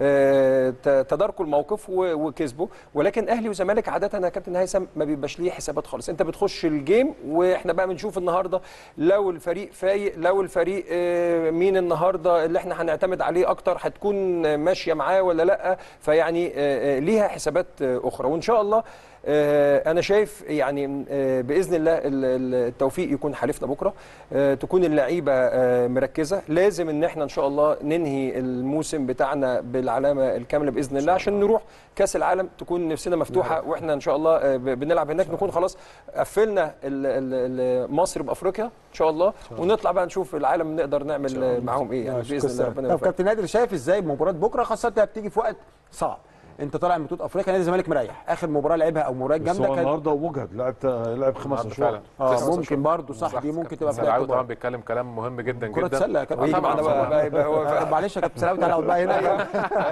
تداركوا الموقف و- وكسبوا ولكن اهلي وزمالك عاده يا كابتن هيثم ما بيبقاش ليه حسابات خالص انت بتخش الجيم واحنا بقى بنشوف النهارده لو الفريق فايق لو الفريق آه، مين النهارده اللي احنا هنعتمد عليه اكتر هتكون ماشيه معاه ولا لا فيعني آه، آه، ليها حسابات آه، اخرى وان شاء الله آه، انا شايف يعني آه، باذن الله ال- ال- التوفيق يكون حليفنا بكره آه، تكون اللعيبه آه، مركزه لازم ان احنا ان شاء الله ننهي الموسم بتاعنا بالعلامه الكامله باذن الله عشان نروح كاس العالم تكون نفسنا مفتوحه واحنا ان شاء الله آه، ب- بنلعب هناك نكون خلاص قفلنا ال- ال- ال- مصر بافريقيا ان شاء الله ونطلع بقى نشوف العالم نقدر نعمل آه، معاهم ايه يعني باذن الله ربنا طب يوفقنا. كابتن نادر شايف ازاي مباراه بكره خاصه انها بتيجي في وقت صعب انت طالع من بطوله افريقيا نادي الزمالك مريح اخر مباراه لعبها او مباراه بس جامده هو كانت النهارده مجهد لعب لعب خمس النهارده اشواط فعلا اه تسعة ممكن برضه صح دي ممكن تبقى في سلاوي بداية طبعا المباراة. بيتكلم كلام مهم جدا كرة جدا سله يا كابتن ويجي طبعاً، معانا طبعاً. بقى, بقى يبقى هو طب معلش يا كابتن سلاوي تعالى اقعد بقى هنا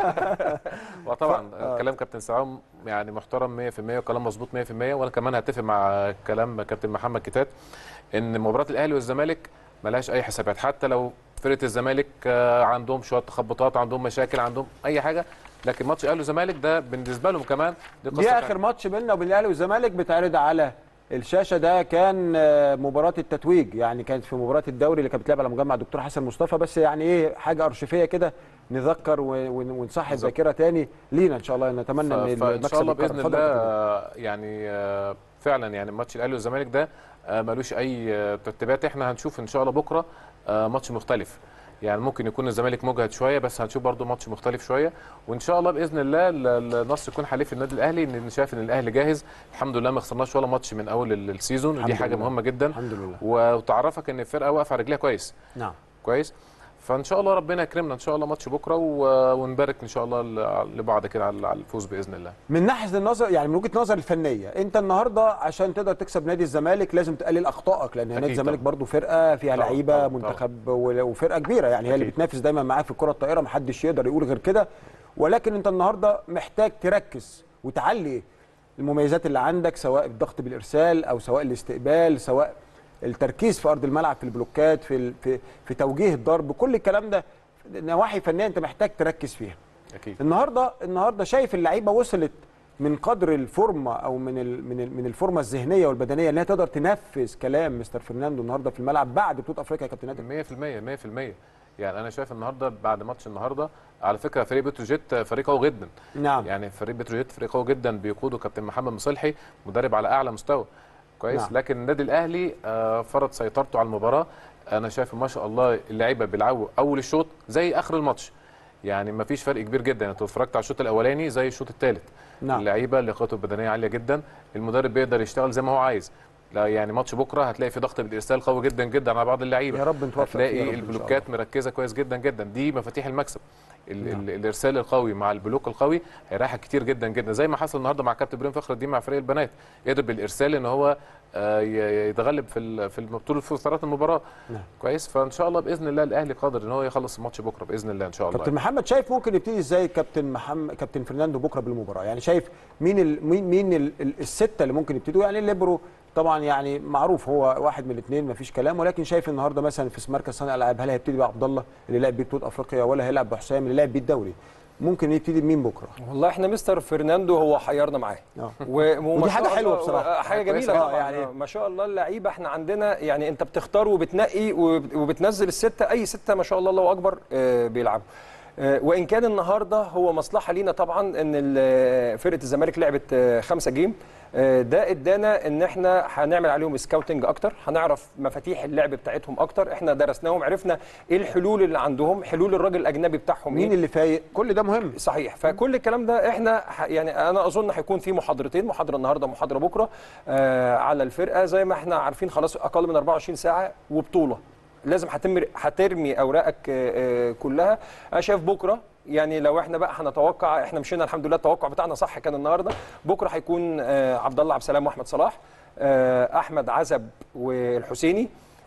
وطبعا كلام كابتن سعام يعني محترم 100% وكلام مظبوط 100% وانا كمان هتفق مع كلام كابتن محمد كتات ان مباراه الاهلي والزمالك ملهاش اي حسابات حتى لو فرقه الزمالك آه، عندهم شويه تخبطات عندهم مشاكل عندهم اي حاجه لكن ماتش الاهلي والزمالك ده بالنسبه لهم كمان دي قصه دي تانية. اخر ماتش بيننا وبين الاهلي والزمالك بيتعرض على الشاشه ده كان آه، مباراه التتويج يعني كانت في مباراه الدوري اللي كانت بتلعب على مجمع دكتور حسن مصطفى بس يعني ايه حاجه ارشيفيه كده نذكر و- ون- ونصحي بالظبط. الذاكره تاني لينا ان شاء الله نتمنى ان ف- فان المكسب شاء الله يتكرر. باذن اتفضل الله يا كابتن. آه، يعني آه، فعلا يعني ماتش الاهلي والزمالك ده آه، ملوش اي آه، ترتيبات احنا هنشوف ان شاء الله بكره آه، ماتش مختلف يعني ممكن يكون الزمالك مجهد شويه بس هنشوف برضو ماتش مختلف شويه وان شاء الله باذن الله ال- ال- النصر يكون حليف النادي الاهلي ان شايف ان الاهلي جاهز الحمد لله ما خسرناش ولا ماتش من اول ال- السيزون ودي الحمد حاجه لله. مهمه جدا الحمد لله وتعرفك ان الفرقه واقفه على رجليها كويس نعم كويس فان شاء الله ربنا يكرمنا ان شاء الله ماتش بكره و- ونبارك ان شاء الله ل- لبعض كده على على الفوز باذن الله من ناحيه النظر يعني من وجهه نظر الفنيه انت النهارده عشان تقدر تكسب نادي الزمالك لازم تقلل اخطائك لان نادي أكيد الزمالك طبعاً. برضو فرقه فيها طبعاً، لعيبه طبعاً، منتخب و- وفرقه كبيره يعني هي اللي أكيد. بتنافس دايما معاك في الكره الطائره محدش يقدر يقول غير كده ولكن انت النهارده محتاج تركز وتعلي المميزات اللي عندك سواء الضغط بالارسال او سواء الاستقبال سواء التركيز في ارض الملعب في البلوكات في ال- في, في توجيه الضرب كل الكلام ده نواحي فنيه انت محتاج تركز فيها اكيد النهارده النهارده شايف اللعيبه وصلت من قدر الفورمه او من ال من ال من الفورمه الذهنيه والبدنيه انها تقدر تنفذ كلام مستر فرناندو النهارده في الملعب بعد بطوله افريقيا يا كابتن نادر 100% 100% يعني انا شايف النهارده بعد ماتش النهارده على فكره فريق بتروجيت فريق قوي جدا نعم يعني فريق بتروجيت فريق قوي جدا بيقوده كابتن محمد مصلحي مدرب على اعلى مستوى كويس نعم. لكن النادي الاهلي آه، فرض سيطرته على المباراه انا شايف ما شاء الله اللعيبه بيلعبوا اول الشوط زي اخر الماتش يعني ما فيش فرق كبير جدا انت اتفرجت على الشوط الاولاني زي الشوط الثالث نعم. اللعيبه لياقته البدنيه عاليه جدا المدرب بيقدر يشتغل زي ما هو عايز لا يعني ماتش بكره هتلاقي في ضغط بالارسال قوي جدا جدا على بعض اللعيبه يا رب نتوفق فيه يا رب هتلاقي إن شاء البلوكات مركزه كويس جدا جدا دي مفاتيح المكسب ال ال الارسال القوي مع البلوك القوي هيريحك كتير جدا جدا زي ما حصل النهارده مع كابتن ابراهيم فخر الدين مع فريق البنات قدر بالارسال ان هو آه، ي- يتغلب في ال- في البطوله في فترات المباراه نعم. كويس فان شاء الله باذن الله الاهلي قادر ان هو يخلص الماتش بكره باذن الله ان شاء الله كابتن محمد شايف ممكن يبتدي ازاي كابتن محمد كابتن فرناندو بكره بالمباراه يعني شايف مين ال... مين مين ال... ال- السته اللي ممكن يبتدوا يعني الليبرو طبعا يعني معروف هو واحد من الاثنين مفيش كلام ولكن شايف النهارده مثلا في مركز صانع الالعاب هل هيبتدي بعبد الله اللي لعب بيه بطوله افريقيا ولا هيلعب بحسام اللي لعب بيه الدوري ممكن يبتدي بمين بكره والله احنا مستر فرناندو هو حيرنا معاه اه و- وما ودي حاجة شاء حلوة الله- بصراحة. حاجه حاجة جميله كويسة. طبعا آه، يعني يعني- ما شاء الله اللعيبه احنا عندنا يعني انت بتختار وبتنقي وب- وبتنزل السته اي سته ما شاء الله الله اكبر آه، بيلعبوا آه، وان كان النهارده هو مصلحه لينا طبعا ان ال- فرقه الزمالك لعبت آه، خمسه جيم آه، ده ادانا ان احنا هنعمل عليهم سكاوتنج اكتر هنعرف مفاتيح اللعب بتاعتهم اكتر احنا درسناهم عرفنا ايه الحلول اللي عندهم حلول الراجل الاجنبي بتاعهم مين ايه اللي فايق كل ده مهم صحيح فكل الكلام ده احنا ح- يعني انا اظن هيكون في محاضرتين محاضره النهارده ومحاضره بكره آه على الفرقه زي ما احنا عارفين خلاص اقل من 24 ساعه وبطوله لازم هتمر هترمي اوراقك آه، آه، كلها انا شايف بكره يعني لو احنا بقى هنتوقع احنا مشينا الحمد لله التوقع بتاعنا صح كان النهارده بكره هيكون آه، عبد الله عبد السلام واحمد صلاح آه، احمد عزب والحسيني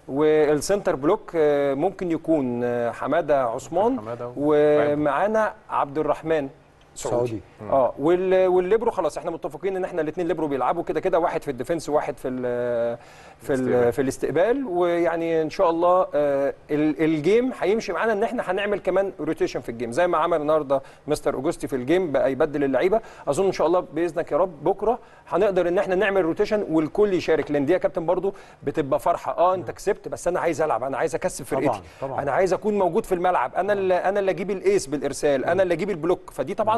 والسنتر بلوك آه، ممكن يكون آه، حماده عثمان حمادة و- ومعانا عبد الرحمن سعودي, سعودي. اه وال- والليبرو خلاص احنا متفقين ان احنا الاثنين ليبرو بيلعبوا كده كده واحد في الديفنس وواحد في ال في ال الاستقبال. في الاستقبال ويعني ان شاء الله آه، ال- الجيم هيمشي معانا ان احنا هنعمل كمان روتيشن في الجيم زي ما عمل النهارده مستر اوجوستي في الجيم بقى يبدل اللعيبه اظن ان شاء الله باذنك يا رب بكره هنقدر ان احنا نعمل روتيشن والكل يشارك لان دي يا كابتن برضو بتبقى فرحه اه انت كسبت بس انا عايز العب انا عايز اكسب فرقتي طبعاً، طبعاً. انا عايز اكون موجود في الملعب انا اللي انا اللي اجيب الايس بالارسال انا اللي اجيب البلوك فدي طبعا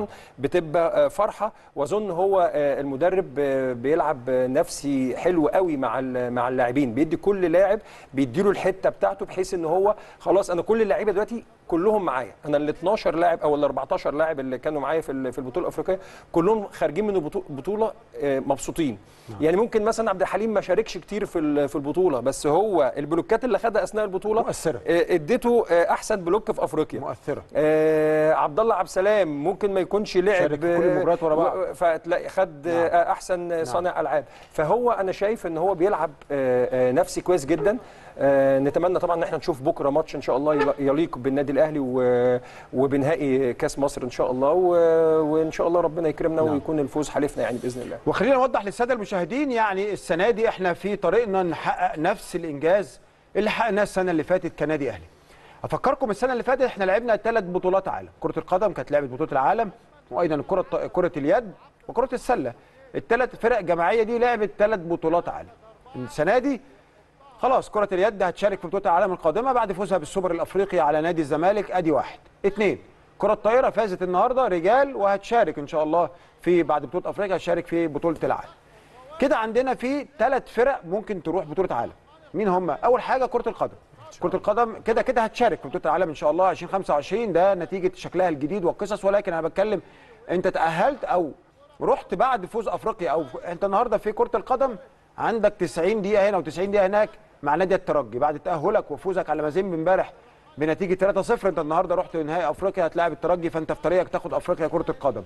بتبقى آه، فرحه واظن هو آه، المدرب آه، بيلعب آه، نفسي حلو قوي مع ال- مع اللاعبين بيدي كل لاعب بيديله الحته بتاعته بحيث ان هو خلاص انا كل اللعيبه دلوقتي كلهم معايا انا ال 12 لاعب او ال 14 لاعب اللي كانوا معايا في ال- في البطوله الافريقيه كلهم خارجين من البطو- البطوله آه، مبسوطين يعني ممكن مثلا عبد الحليم ما شاركش كتير في ال- في البطوله بس هو البلوكات اللي خدها اثناء البطوله مؤثرة. آه، اديته آه، احسن بلوك في افريقيا مؤثره آه عبد الله عبد السلام ممكن ما يكونش لعب شارك في كل المباريات ورا بعض. و- فتلاقي خد نعم. آه احسن صانع العاب فهو انا شايف ان هو بيلعب آه آه نفسي كويس جدا آه نتمنى طبعا ان احنا نشوف بكره ماتش ان شاء الله يل- يليق بالنادي الاهلي و- وبنهائي كاس مصر ان شاء الله و- وان شاء الله ربنا يكرمنا نعم. ويكون الفوز حليفنا يعني باذن الله وخلينا نوضح للساده المشاهدين يعني السنه دي احنا في طريقنا نحقق نفس الانجاز اللي حققناه السنه اللي فاتت كنادي اهلي. افكركم السنه اللي فاتت احنا لعبنا ثلاث بطولات عالم، كره القدم كانت لعبه بطوله العالم وايضا الكره الط- كره اليد وكره السله. الثلاث فرق جماعيه دي لعبت ثلاث بطولات عالم. السنه دي خلاص كرة اليد هتشارك في بطولة العالم القادمة بعد فوزها بالسوبر الأفريقي على نادي الزمالك أدي واحد. اثنين كرة الطائرة فازت النهاردة رجال وهتشارك إن شاء الله في بعد بطولة أفريقيا هتشارك في بطولة العالم. كده عندنا في ثلاث فرق ممكن تروح بطولة عالم. مين هم؟ أول حاجة كرة القدم. كرة القدم كده كده هتشارك في بطولة العالم إن شاء الله 2025 ده نتيجة شكلها الجديد والقصص ولكن أنا بتكلم أنت تأهلت أو رحت بعد فوز أفريقيا أو أنت النهاردة في كرة القدم عندك 90 دقيقة هنا و90 دقيقة هناك مع نادي الترجي بعد تأهلك وفوزك على مازيمبي امبارح بنتيجة 3-0 انت النهارده رحت نهائي افريقيا هتلاعب الترجي فانت في طريقك تاخد افريقيا كرة القدم.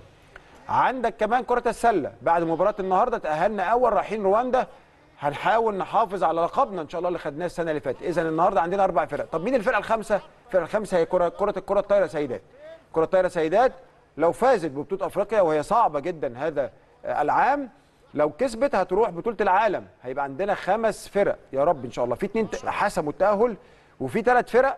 عندك كمان كرة السلة بعد مباراة النهارده تأهلنا اول رايحين رواندا هنحاول نحافظ على لقبنا ان شاء الله اللي خدناه السنة اللي فاتت، اذا النهارده عندنا اربع فرق، طب مين الفرقة الخامسة؟ الفرقة الخامسة هي كرة كرة الكرة الطايرة سيدات. كرة الطايرة سيدات لو فازت ببطولة افريقيا وهي صعبة جدا هذا آه، العام لو كسبت هتروح بطولة العالم هيبقى عندنا خمس فرق يا رب ان شاء الله في اتنين حسموا التأهل وفي ثلاث فرق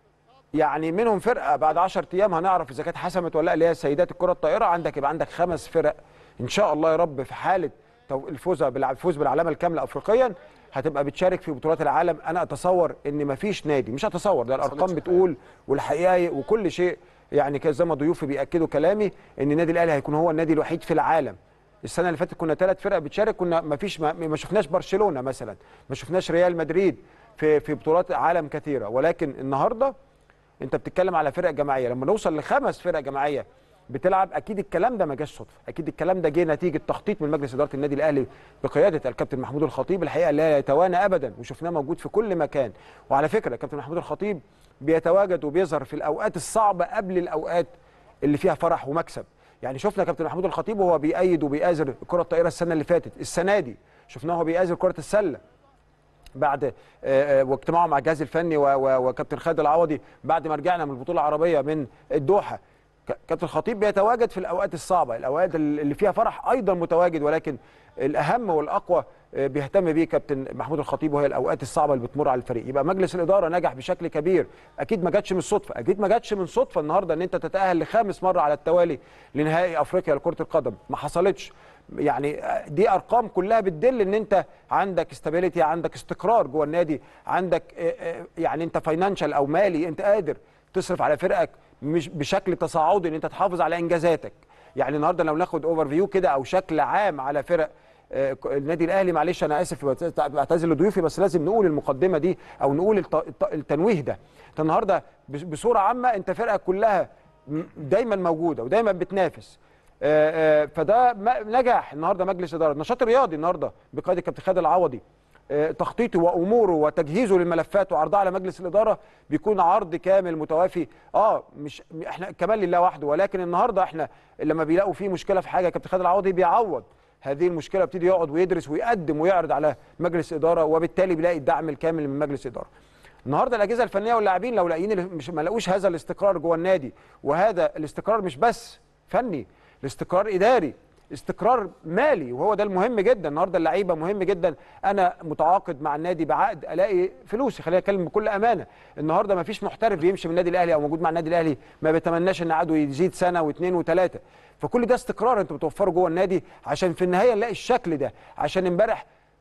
يعني منهم فرقه بعد 10 ايام هنعرف اذا كانت حسمت ولا لا اللي هي سيدات الكره الطائره عندك يبقى عندك خمس فرق ان شاء الله يا رب في حاله تو- الفوز بالع- الفوز بالعلامه الكامله افريقيا هتبقى بتشارك في بطولات العالم انا اتصور ان مفيش نادي مش اتصور ده الارقام بتقول والحقيقه وكل شيء يعني كده زي ما ضيوفي بياكدوا كلامي ان النادي الاهلي هيكون هو النادي الوحيد في العالم السنه اللي فاتت كنا ثلاث فرق بتشارك كنا ما فيش ما, ما شفناش برشلونه مثلا ما شفناش ريال مدريد في في بطولات عالم كثيره ولكن النهارده انت بتتكلم على فرق جماعيه لما نوصل لخمس فرق جماعيه بتلعب اكيد الكلام ده ما جاش صدفه اكيد الكلام ده جه نتيجه تخطيط من مجلس اداره النادي الاهلي بقياده الكابتن محمود الخطيب الحقيقه لا يتوانى ابدا وشفناه موجود في كل مكان وعلى فكره الكابتن محمود الخطيب بيتواجد وبيظهر في الاوقات الصعبه قبل الاوقات اللي فيها فرح ومكسب يعني شفنا كابتن محمود الخطيب وهو بيأيد وبيآزر الكره الطائره السنه اللي فاتت السنه دي شفناه وهو بيآزر كره السله بعد آه، آه، واجتماعه مع الجهاز الفني و- و- وكابتن خالد العوضي بعد ما رجعنا من البطوله العربيه من الدوحه ك- كابتن الخطيب بيتواجد في الاوقات الصعبه الاوقات اللي فيها فرح ايضا متواجد ولكن الاهم والاقوى آه، بيهتم بيه كابتن محمود الخطيب وهي الاوقات الصعبه اللي بتمر على الفريق يبقى مجلس الاداره نجح بشكل كبير اكيد ما جاتش من الصدفه اكيد ما جاتش من صدفه النهارده ان انت تتاهل لخامس مره على التوالي لنهائي افريقيا لكره القدم ما حصلتش يعني دي ارقام كلها بتدل ان انت عندك استابيليتي عندك استقرار جوه النادي عندك آه، آه، يعني انت فاينانشال او مالي انت قادر تصرف على فرقك مش بشكل تصاعدي ان انت تحافظ على انجازاتك يعني النهارده لو ناخد اوفر فيو كده او شكل عام على فرق آه، النادي الاهلي معلش انا اسف بت- بعتذر لضيوفي بس لازم نقول المقدمه دي او نقول الت- الت- التنويه ده انت النهارده بس- بصوره عامه انت فرقك كلها م- دايما موجوده ودايما بتنافس آه، آه، فده م- نجاح النهارده مجلس اداره النشاط الرياضي النهارده بقياده الكابتن خالد العوضي آه، تخطيطه واموره وتجهيزه للملفات وعرضها على مجلس الاداره بيكون عرض كامل متوافي اه مش احنا كمان لله وحده ولكن النهارده احنا لما بيلاقوا فيه مشكله في حاجه كابتن خالد العوضي بيعوض هذه المشكله بيبتدي يقعد ويدرس ويقدم ويعرض على مجلس اداره وبالتالي بيلاقي الدعم الكامل من مجلس اداره النهارده الاجهزه الفنيه واللاعبين لو لاقيين مش ما لاقوش هذا الاستقرار جوه النادي وهذا الاستقرار مش بس فني الاستقرار اداري استقرار مالي وهو ده المهم جدا النهارده اللعيبه مهم جدا انا متعاقد مع النادي بعقد الاقي فلوسي خليني اتكلم بكل امانه النهارده ما فيش محترف بيمشي من النادي الاهلي او موجود مع النادي الاهلي ما بيتمناش ان عقده يزيد سنه واثنين وثلاثه فكل ده استقرار انت بتوفره جوه النادي عشان في النهايه نلاقي الشكل ده عشان امبارح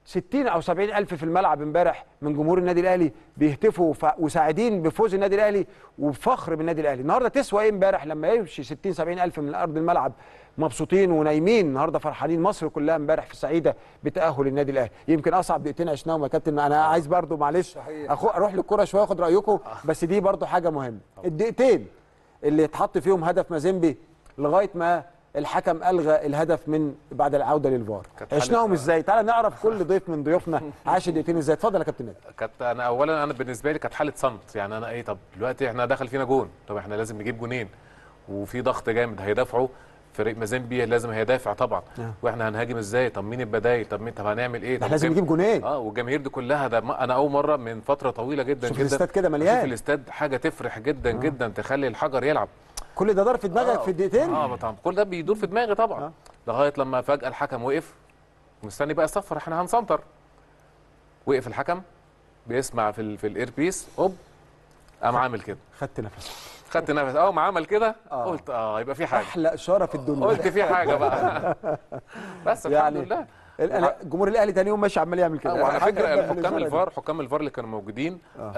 60 او 70 الف في الملعب امبارح من جمهور النادي الاهلي بيهتفوا ف- وسعيدين بفوز النادي الاهلي وبفخر بالنادي الاهلي النهارده تسوى ايه امبارح لما يمشي 60 70 الف من ارض الملعب مبسوطين ونايمين النهارده فرحانين مصر كلها امبارح في سعيده بتاهل النادي الاهلي يمكن اصعب دقيقتين عشناهم يا كابتن انا عايز برضو معلش صحيح. أخو اروح للكره شويه اخد رايكم بس دي برضو حاجه مهمه الدقيقتين اللي اتحط فيهم هدف مازيمبي لغايه ما الحكم الغى الهدف من بعد العوده للفار كانت عشناهم حالة- ازاي تعال نعرف كل ضيف من ضيوفنا عاش الدقيقتين ازاي اتفضل يا كابتن نادي كانت انا اولا انا بالنسبه لي كانت حاله صمت يعني انا ايه طب دلوقتي احنا دخل فينا جون طب احنا لازم نجيب جونين وفي ضغط جامد هيدافعوا فريق مازيمبي لازم هيدافع طبعا نعم. واحنا هنهاجم ازاي طب مين البدايل طب مين طب هنعمل ايه ده طب لازم الجم- نجيب جونين اه والجماهير دي كلها ده ما- انا اول مره من فتره طويله جدا شوف جدا الاستاد كده اشوف مليان الاستاد حاجه تفرح جدا جدا تخلي الحجر يلعب كل ده دار في دماغك آه. في الدقيقتين اه طبعا كل ده بيدور في دماغي طبعا آه. لغايه لما فجاه الحكم وقف مستني بقى يصفر احنا هنسنتر وقف الحكم بيسمع في ال في الاير بيس اوب قام عامل كده خدت نفس خدت نفس اول ما عمل كده آه. قلت اه يبقى في حاجه احلى اشاره في الدنيا قلت في حاجه بقى بس الحمد يعني لله انا جمهور الاهلي تاني يوم ماشي عمال يعمل كده وعلى حاجة فكره جدا الحكام بالإشارة دي. الفار حكام الفار اللي كانوا موجودين آه.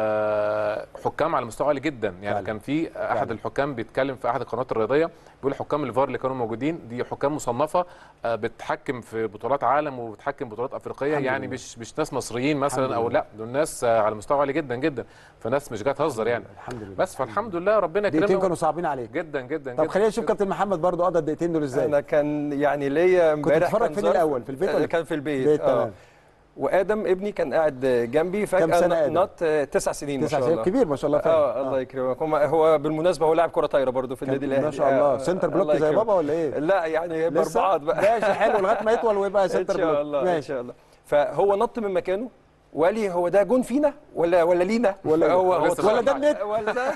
آه حكام على مستوى عالي جدا يعني فعلا. كان في احد الحكام بيتكلم في احد القنوات الرياضيه بيقول حكام الفار اللي كانوا موجودين دي حكام مصنفه آه بتحكم في بطولات عالم وبتحكم بطولات افريقيه الحمد يعني لله. مش مش ناس مصريين مثلا الحمد او لله. لا دول ناس آه على مستوى عالي جدا جدا فناس مش جايه تهزر يعني الحمد لله بس فالحمد لله ربنا دقيقتين كانوا يكرمهم صعبين عليك جدا جدا طب جدا خلينا نشوف كابتن محمد برضو قضى الدقيقتين دول ازاي انا كان يعني ليا امبارح بتتفرج كان فين ظرف- الأول؟ في البيت ولا- كان في البيت بيت آه. تمام وادم ابني كان قاعد جنبي كام فجاه سنة آدم؟ نط آه، تسع سنين ما تسع شاء سنين الله كبير ما شاء الله فعلا اه الله يكرمك هم- هو بالمناسبه هو لاعب كره طايره برضه في كان- النادي الاهلي ما شاء الله آه، سنتر الله بلوك زي يكرمك. بابا ولا ايه؟ لا يعني لسه؟ باربعات بقى ماشي حلو لغايه ما يطول ويبقى ان سنتر شاء بلوك الله ان ماشي شاء الله فهو نط من مكانه وقال لي هو ده جون فينا ولا ولا لينا ولا- هو ولا هو ده النت؟ ولا ده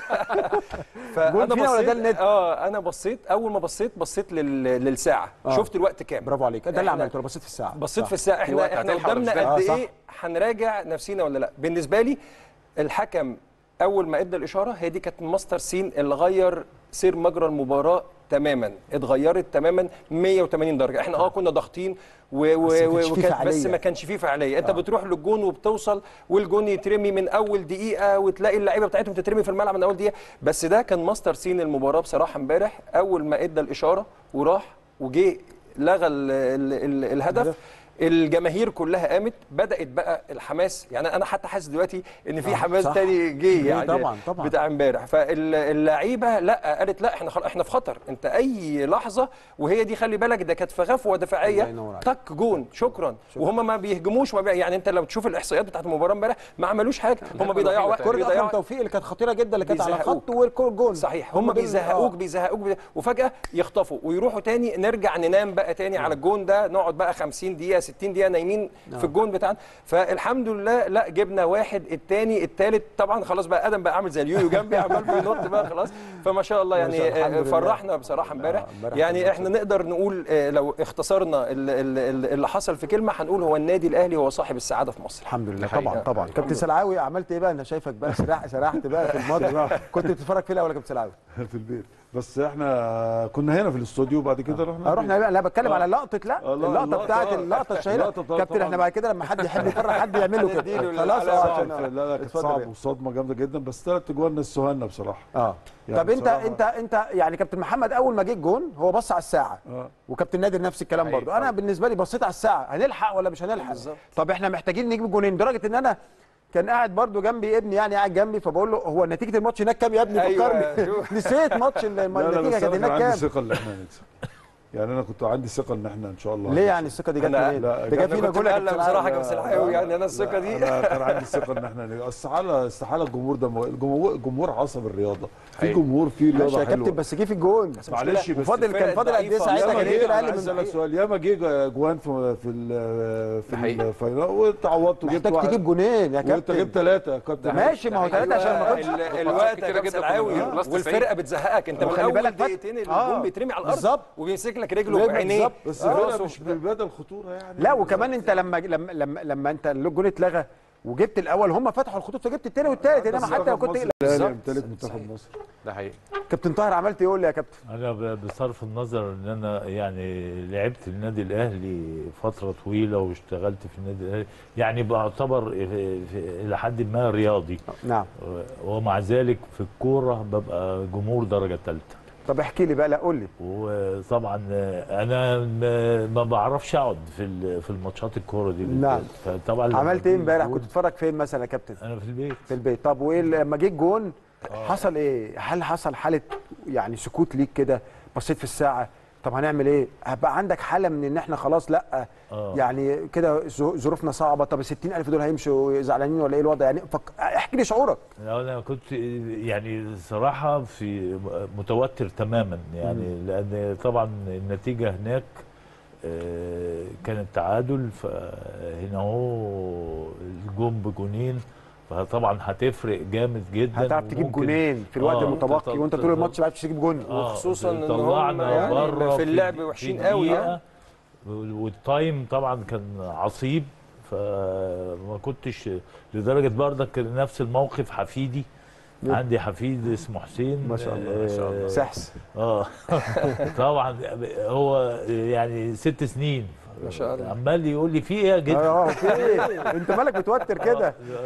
جون فانا فينا ولا ده بصيت النت؟ اه انا بصيت اول ما بصيت بصيت لل... للساعه آه. شفت الوقت كام برافو عليك ده اللي إحنا- عملته انا بصيت في الساعه بصيت صح. في الساعه في وقت احنا احنا هتلحق ولا مش قدامنا هتلحق؟ قد آه، ايه هنراجع نفسينا ولا لا بالنسبه لي الحكم اول ما ادى الاشاره هي دي كانت ماستر سين اللي غير سير مجرى المباراه تماما اتغيرت تماما 180 درجه احنا اه كنا ضاغطين و- و- بس ما كانش فيه وكانت بس فعالية. ما كانش فيه فعاليه انت بتروح للجون وبتوصل والجون يترمي من اول دقيقه وتلاقي اللعيبه بتاعتهم تترمي في الملعب من اول دقيقه بس ده كان ماستر سين المباراه بصراحه امبارح اول ما ادى الاشاره وراح وجه لغى ال ال ال الهدف الهدف. الجماهير كلها قامت بدات بقى الحماس يعني انا حتى حاسس دلوقتي ان في آه، حماس صح. تاني جه جه يعني طبعاً، طبعاً. بتاع امبارح فاللعيبه لا قالت لا احنا خل... احنا في خطر انت اي لحظه وهي دي خلي بالك ده كانت في غفوه الله دفاعيه ينور عليك. تك جون شكرا, وهم ما بيهجموش ما بي... يعني انت لو تشوف الاحصائيات بتاعت المباراه امبارح ما عملوش حاجه هم بيضيعوا وقت كره اكرم بيضيعوا توفيق اللي كانت خطيره جدا اللي كانت على بيزهقوك. الخط والكره جون صحيح هم دول- بيزهقوك آه. بيزهقوك بي- وفجاه يخطفوا ويروحوا تاني نرجع ننام بقى تاني على الجون ده نقعد بقى 50 دقيقه 60 دقيقه نايمين في الجون بتاعنا فالحمد لله لا جبنا واحد التاني التالت طبعا خلاص بقى ادم بقى عامل زي اليويو جنبي عمال بينط بقى خلاص فما شاء الله ما يعني شاء الله، الحمد آه، لله. فرحنا بصراحه امبارح آه، امبارح كان يعني ماتش احنا نقدر نقول آه، لو اختصرنا ال- ال- ال- اللي حصل في كلمه هنقول هو النادي الاهلي هو صاحب السعاده في مصر الحمد لله ده حقيقي. طبعا طبعا الحمد كابتن لله. سلعاوي عملت ايه بقى انا شايفك بقى سرح سرحت بقى في الماتش بقى كنت بتتفرج فين الاول يا كابتن سلعاوي في البيت بس احنا كنا هنا في الاستوديو وبعد كده رحنا آه، رحنا بقى لا بتكلم آه. على لقطه لا آه، لا، اللقطه اللقطة، بتاعت آه. اللقطه الشهيره اللقطة طبعاً. كابتن احنا بعد كده لما حد يحب يفرح حد يعمل له هنديله كده ال- خلاص على اه صعب. عشان لا لا كانت اتفضل صعب يا. وصدمه جامده جدا بس ثلاث اجوان نسوها بصراحه اه يعني طب انت بصراحة- انت انت يعني كابتن محمد اول ما جه الجون هو بص على الساعه اه وكابتن نادر نفس الكلام حقيقي برضو انا بالنسبه لي بصيت على الساعه هنلحق ولا مش هنلحق بالظبط. طب احنا محتاجين نجيب جونين لدرجه ان انا كان قاعد برضو جنبي ابني يعني قاعد جنبي فبقول له هو نتيجه الماتش هناك كام يا ابني أيوة، فكرني شوف. نسيت ماتش الم- لا لا النتيجه بس كانت انا كان هناك عندي كام ثقه ان احنا نكسب يعني انا كنت عندي ثقه ان احنا ان شاء الله ليه يعني الثقه دي جت أنا- منين؟ لا، ده جت- جاب فينا كنت جول يا مقلق كابتن بصراحه عادل. كابتن سلعاوي يعني انا الثقه دي انا كان عندي ثقه ان احنا نج- استحاله استحاله الجمهور ده مو- الجمهور الجمهور عصب الرياضه في حقيقي. جمهور في ماشي رياضه يا كابتن حلوه بس جه في الجون معلش بس وفاضل كان الفرق فاضل قد ايه الضعيفة ساعتها ياما كان جه يقدر انا اقل عايز من اسالك سؤال ياما جه جوان في في ال- في حقيقي. الفاينل وتعوضت وجبت محتاج واحد تجيب جونين يا وانت كابتن جبت ثلاثه يا كابتن ماشي ما هو ثلاثه عشان ما كنتش ال- الوقت كتيرة يا جدا كابتن كنا سلعاوي بنجيب بلس 90. والفرقه بتزهقك انت من وخلي اول بالك فات- دقيقتين آه، الجون بيترمي على الارض بالظبط. وبيمسك لك رجله رجله بعينيه بالظبط. بس آه. الفرقه مش ببدل الخطوره يعني لا وكمان انت لما لما لما, لما انت الجون اتلغى وجبت الاول هم فتحوا الخطوط فجبت الثاني والثالث انما بس حتى لو منتخب كنت مصر الاهلي يمتلك منتخب مصر ده حقيقي كابتن طاهر عملت ايه قول لي يا كابتن انا ب- بصرف النظر ان انا يعني لعبت النادي الاهلي فتره طويله واشتغلت في النادي الاهلي يعني بعتبر في- في- الى حد ما رياضي نعم ومع ذلك في الكوره ببقى جمهور درجه ثالثه طب احكي لي بقى لا قول لي وطبعا انا ما- ما بعرفش اقعد في ال- في الماتشات الكوره دي بالذات. نعم. فطبعا لما عملت ايه بيجي امبارح جون- كنت بتتفرج فين مثلا يا كابتن انا في البيت في البيت طب وايه لما جه الجون حصل ايه هل حصل حاله يعني سكوت ليك كده بصيت في الساعه طب هنعمل ايه هبقى عندك حاله من ان احنا خلاص لا آه. يعني كده ظ- ظروفنا صعبه طب ال 60000 دول هيمشوا زعلانين ولا ايه الوضع يعني فك... احكي لي شعورك لا، انا كنت يعني صراحه في متوتر تماما يعني لان طبعا النتيجه هناك آه، كانت تعادل فهنا هو الجون بجونين فطبعا هتفرق جامد جدا هتعرف تجيب وممكن- جونين في الوقت آه، المتبقي تط- وانت طول الماتش ما عرفتش تجيب جون آه، وخصوصاً إن هم طلعنا يعني بره في اللعب وحشين قوي، دقيقة، والتايم طبعا كان عصيب فما كنتش لدرجه برضك نفس الموقف حفيدي عندي حفيد اسمه حسين ما شاء الله، آه، ما شاء الله. سحس اه طبعا هو يعني ست سنين ما شاء الله. عمال يقول لي في ايه يا جدع اه في ايه انت مالك متوتر كده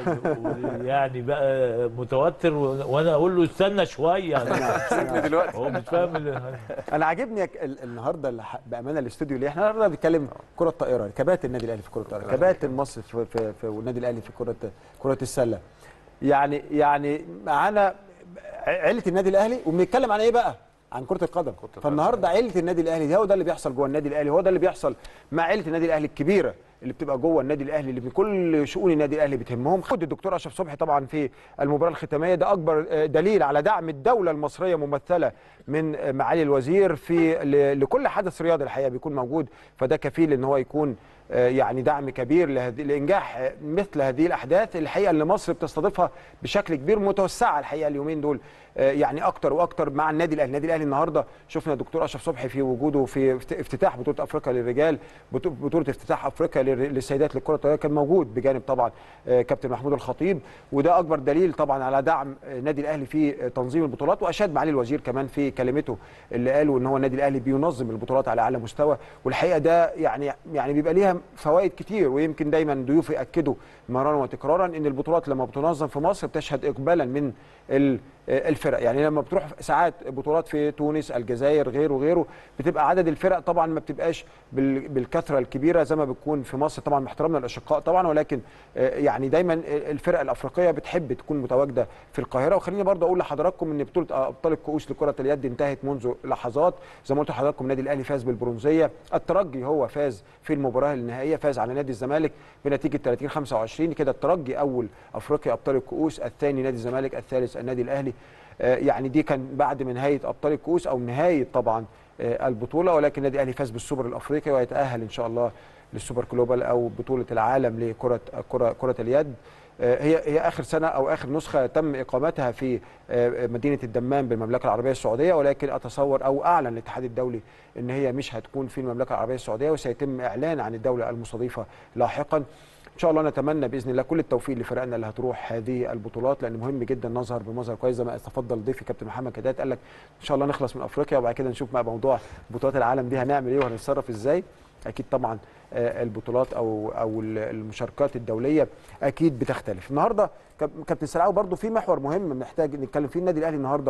آه، يعني بقى متوتر و- وانا اقول له استنى شويه سيبني دلوقتي هو مش فاهم ال- انا عاجبني ال- ال- النهارده اللي ح- بامانه الاستوديو ليه احنا النهارده بنتكلم كره الطائره كباتن النادي الاهلي في كره الطائره كباتن مصر في في, في والنادي الاهلي في كره كره السله يعني يعني معانا عيله النادي الاهلي وبنتكلم عن ايه بقى عن كره القدم القدم. فالنهارده عيله النادي الاهلي هو ده اللي بيحصل جوه النادي الاهلي هو ده اللي بيحصل مع عيله النادي الاهلي الكبيره اللي بتبقى جوه النادي الاهلي اللي بكل شؤون النادي الاهلي بتهمهم خد الدكتور اشرف صبحي طبعا في المباراه الختاميه ده اكبر آه، دليل على دعم الدوله المصريه ممثله من آه، معالي الوزير في ل- لكل حدث رياضي الحقيقه بيكون موجود فده كفيل ان هو يكون آه، يعني دعم كبير لهذه لانجاح آه، مثل هذه الاحداث الحقيقه اللي مصر بتستضيفها بشكل كبير متوسعه الحقيقه اليومين دول آه، يعني اكتر واكتر مع النادي الاهلي النادي الاهلي النهارده شفنا الدكتور اشرف صبحي في وجوده في افت- افتتاح بطوله افريقيا للرجال بطو- بطوله افتتاح افريقيا للر- للسيدات للكره الطائره كان موجود بجانب طبعا آه، كابتن محمود الخطيب وده اكبر دليل طبعا على دعم آه، النادي الاهلي في آه، تنظيم البطولات واشاد معالي الوزير كمان في كلمته اللي قالوا ان هو النادي الاهلي بينظم البطولات على اعلى مستوى والحقيقه ده يعني يعني بيبقى ليها فوائد كتير ويمكن دايما ضيوفي ياكدوا مرارا وتكرارا ان البطولات لما بتنظم في مصر بتشهد اقبالا من ال- آه، الفرق يعني لما بتروح ساعات بطولات في تونس الجزائر غيره وغيره بتبقى عدد الفرق طبعا ما بتبقاش بال- بالكثره الكبيره زي ما بتكون في مصر طبعا مع احترامنا للاشقاء طبعا ولكن آه، يعني دايما الفرق الافريقيه بتحب تكون متواجده في القاهره وخليني برضه اقول لحضراتكم ان بطوله ابطال الكؤوس لكره اليد انتهت منذ لحظات زي ما قلت لحضراتكم النادي الاهلي فاز بالبرونزيه الترجي هو فاز في المباراه النهائيه فاز على نادي الزمالك بنتيجه 30 25 كده الترجي اول افريقيا ابطال الكؤوس الثاني نادي الزمالك الثالث النادي الاهلي آه، يعني دي كان بعد من نهايه ابطال الكؤوس او نهايه طبعا آه، البطوله ولكن النادي الاهلي فاز بالسوبر الافريقي ويتاهل ان شاء الله للسوبر جلوبال او بطوله العالم لكره كره كره اليد آه، هي هي اخر سنه او اخر نسخه تم اقامتها في آه، مدينه الدمام بالمملكه العربيه السعوديه ولكن اتصور او اعلن الاتحاد الدولي ان هي مش هتكون في المملكه العربيه السعوديه وسيتم اعلان عن الدوله المستضيفه لاحقا ان شاء الله نتمنى باذن الله كل التوفيق لفرقنا اللي هتروح هذه البطولات لان مهم جدا نظهر بمظهر كويس زي ما استفضل ضيفي كابتن محمد كدات قال لك ان شاء الله نخلص من افريقيا وبعد كده نشوف بقى موضوع بطولات العالم دي هنعمل ايه وهنتصرف ازاي اكيد طبعا آه، البطولات او او ال- المشاركات الدوليه اكيد بتختلف النهارده كاب- كابتن سلاوي برضو في محور مهم محتاج نتكلم فيه النادي الاهلي النهارده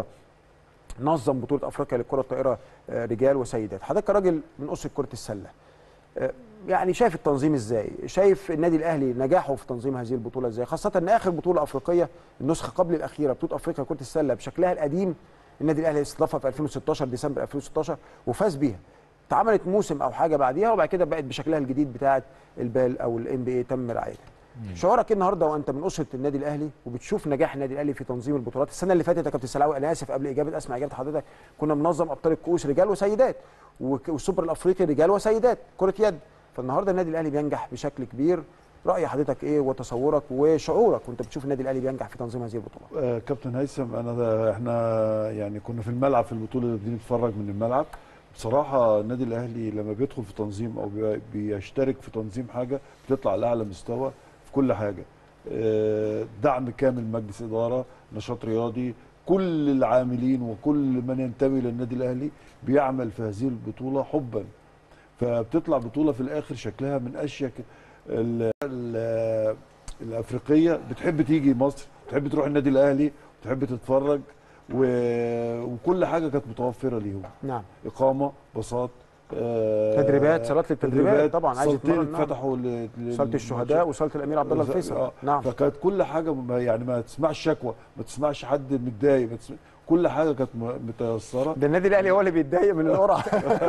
نظم بطوله افريقيا للكره الطائره آه، رجال وسيدات حضرتك راجل من اسره كره السله آه، يعني شايف التنظيم ازاي شايف النادي الاهلي نجاحه في تنظيم هذه البطوله ازاي خاصه ان اخر بطوله افريقيه النسخه قبل الاخيره بطوله افريقيا لكره السله بشكلها القديم النادي الاهلي استضافها في 2016 ديسمبر 2016 وفاز بيها اتعملت موسم او حاجه بعديها وبعد كده بقت بشكلها الجديد بتاعه البال او الام بي اي تم رعايتها شعورك ايه النهارده وانت من اسره النادي الاهلي وبتشوف نجاح النادي الاهلي في تنظيم البطولات السنه اللي فاتت يا كابتن سلاوي انا اسف قبل اجابه اسمع اجابه حضرتك كنا منظم ابطال الكؤوس رجال وسيدات وك- والسوبر الافريقي رجال وسيدات كره يد فالنهارده النادي الاهلي بينجح بشكل كبير راي حضرتك ايه وتصورك وشعورك وانت بتشوف النادي الاهلي بينجح في تنظيم هذه البطولات آه، كابتن هيثم انا ده احنا يعني كنا في الملعب في البطوله اللي بنتفرج من الملعب بصراحه النادي الاهلي لما بيدخل في تنظيم او بي- بيشترك في تنظيم حاجه بتطلع لاعلى مستوى في كل حاجه آه، دعم كامل مجلس اداره نشاط رياضي كل العاملين وكل من ينتمي للنادي الاهلي بيعمل في هذه البطوله حبا فبتطلع بطوله في الاخر شكلها من اشيك ال- ال- الافريقيه بتحب تيجي مصر بتحب تروح النادي الاهلي بتحب تتفرج و... وكل حاجه كانت متوفره ليهم نعم اقامه باصات آه، تدريبات صالات للتدريبات طبعا عايز صالتين يتمرن نعم. اتفتحوا ل- ل- صاله الشهداء وصاله الامير عبد الله آه، الفيصل نعم فكانت كل حاجه ما- يعني ما تسمعش شكوى ما تسمعش حد متضايق ما تسمع كل حاجه كانت م- متيسره ده النادي الاهلي هو اللي بيتضايق من القرعه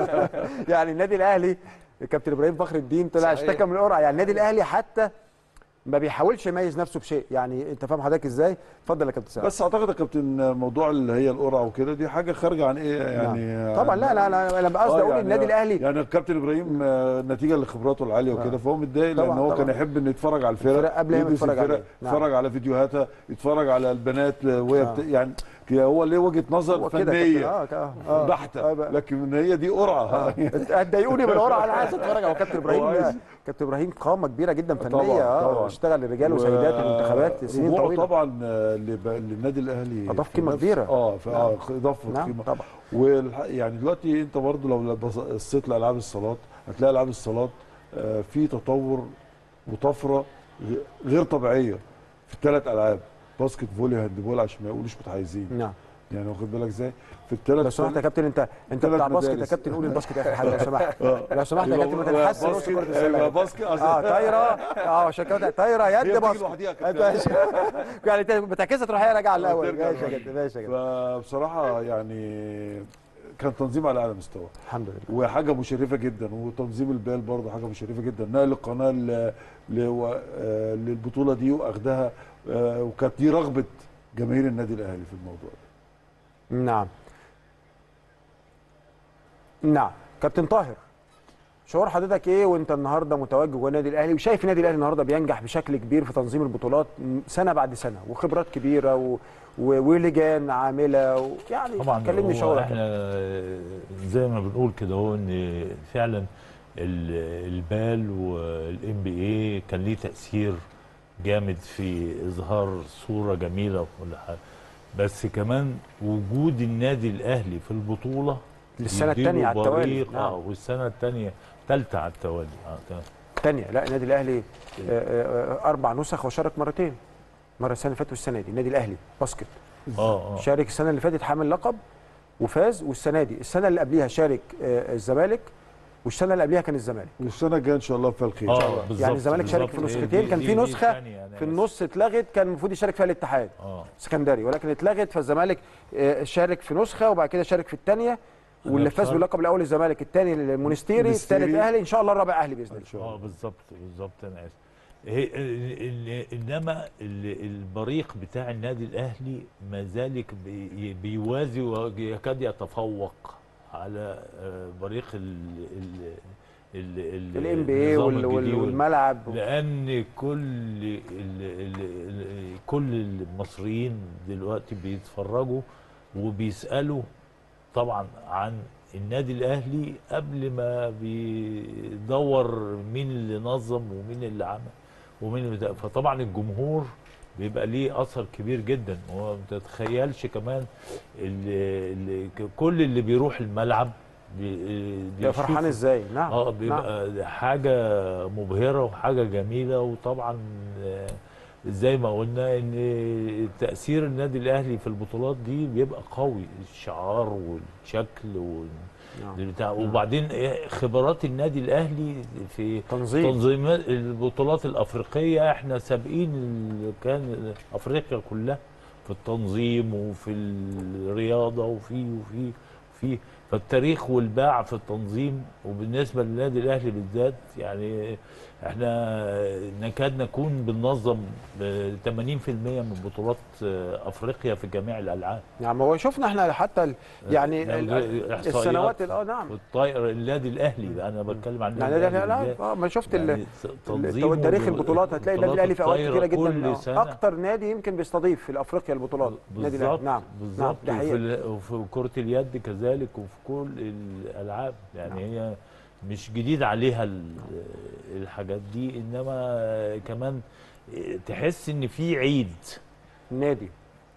يعني النادي الاهلي كابتن ابراهيم فخر الدين طلع صحيح. اشتكى من القرعه يعني النادي الاهلي حتى ما بيحاولش يميز نفسه بشيء يعني انت فاهم حضرتك ازاي اتفضل يا كابتن سعد بس اعتقد يا كابتن موضوع اللي هي القرعه وكده دي حاجه خارجه عن ايه يعني طبعا لا لا لا انا قصدي آه اقول يعني النادي الاهلي يعني الكابتن ابراهيم آه، نتيجه لخبراته العاليه وكده فهو متضايق لان طبعاً، هو طبعاً. كان يحب انه يتفرج على الفرق الفرق قبل ما يدرس يتفرج الفرق، عليها. نعم. يتفرج على فيديوهاتها يتفرج على البنات آه، وهي آه. بت... يعني كده هو ليه وجهه نظر هو كده فنيه كابتن- اه ك- اه بحته آه بقى. لكن هي دي قرعه هتضايقوني من القرعه انا عايز اتفرج على كابتن هو ابراهيم عايز- كابتن ابراهيم قامه كبيره جدا فنيه طبعاً، اه طبعاً. اشتغل للرجال و- وسيدات المنتخبات سنين رجوعه طويله طبعا آه، لب- للنادي الاهلي أضاف في قيمة نفس- كبيرة. اه ف- اه اضاف نعم قيمه طبعا والح... يعني دلوقتي انت برضو لو بص- بصيت لالعاب الصالات هتلاقي العاب الصالات آه، في تطور وطفره غ- غير طبيعيه في الثلاث العاب باسكت فولي هاندبول عشان ما يقولوش متحيزين نعم يعني واخد بالك ازاي في الثلاث لو سمحت يا كابتن انت انت ثلاث بتاع باسكت يا مدارس. كابتن قول الباسكت اخر حاجه لو سمحت آه. لو سمحت يا يبقى كابتن ما تنحسش نص باسكت كره يبقى السله باسكت اه طايره اه عشان كده طايره هي يد بتيجي باسكت لوحديها كده. انت ماشي. يعني انت بتعكسها تروح هي راجعه الاول ترجع ماشي يا لوحدها. كابتن ماشي يا كابتن فبصراحه يعني كان تنظيم على اعلى مستوى الحمد لله وحاجه مشرفه جدا وتنظيم البال برضه حاجه مشرفه جدا نقل القناه ل- ل- آه، للبطوله دي واخدها آه، وكانت دي رغبه جماهير النادي الاهلي في الموضوع ده نعم نعم كابتن طاهر شعور حضرتك ايه وانت النهارده متواجد جوه النادي الاهلي وشايف النادي الاهلي النهارده بينجح بشكل كبير في تنظيم البطولات م- سنه بعد سنه وخبرات كبيره و... و... ولجان عامله ويعني طبعا كلمني هو شعورك احنا زي ما بنقول كده هو ان فعلا ال- البال والام بي اي كان ليه تاثير جامد في اظهار صوره جميله وكل حاجه بس كمان وجود النادي الاهلي في البطوله للسنه يديله الثانيه على التوالي بريق، اه نعم والسنه الثانيه ثالثه على التوالي اه تمام. الثانيه لا النادي الاهلي آه، آه، آه، اربع نسخ وشارك مرتين مره السنه اللي فاتت والسنه دي النادي الاهلي باسكت اه اه شارك السنه اللي فاتت حامل لقب وفاز والسنه دي السنه اللي قبليها شارك آه، الزمالك والسنه اللي قبليها كان الزمالك والسنه الجايه ان شاء الله في الخير اه بالظبط يعني الزمالك شارك في بالظبط. نسختين دي- كان دي- في دي نسخه ثانية أنا في بس. النص اتلغت كان المفروض يشارك فيها الاتحاد اه سكندري ولكن اتلغت فالزمالك آه، شارك في نسخه وبعد كده شارك في الثانيه واللي فاز بصراحة- باللقب الاول الزمالك الثاني المونستيري المونستيري. الثالث اهلي ان شاء الله الرابع اهلي باذن ان الله شاء اه الله بالظبط بالظبط انا اسف هي ال- ال- انما ال- البريق بتاع النادي الاهلي ما زال بي- بيوازي ويكاد يتفوق على آه، بريق ال ال الام بي اي النظام الجديد وال- والملعب لان كل ال ال ال كل المصريين دلوقتي بيتفرجوا وبيسالوا طبعا عن النادي الاهلي قبل ما بيدور مين اللي نظم ومين اللي عمل ومين اللي بتاع. فطبعا الجمهور بيبقى ليه اثر كبير جدا وما تتخيلش كمان اللي اللي كل اللي بيروح الملعب بي- يا فرحان بيشوف ازاي نعم اه نعم. بيبقى حاجه مبهره وحاجه جميله وطبعا آه، زي ما قلنا ان تاثير النادي الاهلي في البطولات دي بيبقى قوي الشعار والشكل وال نعم. بتاع وبعدين إيه خبرات النادي الاهلي في تنظيم تنظيمات البطولات الافريقيه احنا سابقين ال- كان افريقيا كلها في التنظيم وفي الرياضه وفي وفي وفي فالتاريخ والباع في التنظيم وبالنسبه للنادي الاهلي بالذات يعني احنا نكاد نكون بننظم ب 80% من بطولات افريقيا في جميع الالعاب يعني هو شفنا احنا حتى ال- يعني يعني ال- إحصائيات السنوات ال- اه نعم والطائر النادي الاهلي انا بتكلم عن يعني ده لا بالذات. اه ما شفت ال- يعني تنظيمه ال- تاريخ وال- البطولات هتلاقي النادي بطولات الاهلي في اوقات الطايرة كتيره جدا كل آه، سنة. اكتر نادي يمكن بيستضيف في افريقيا البطولات النادي الاهلي بالظبط نعم بالظبط دي وفي, حقيقة. ال- وفي كرة اليد كذلك وفي كل الألعاب يعني نعم. هي مش جديد عليها ال- الحاجات دي إنما كمان تحس إن في عيد النادي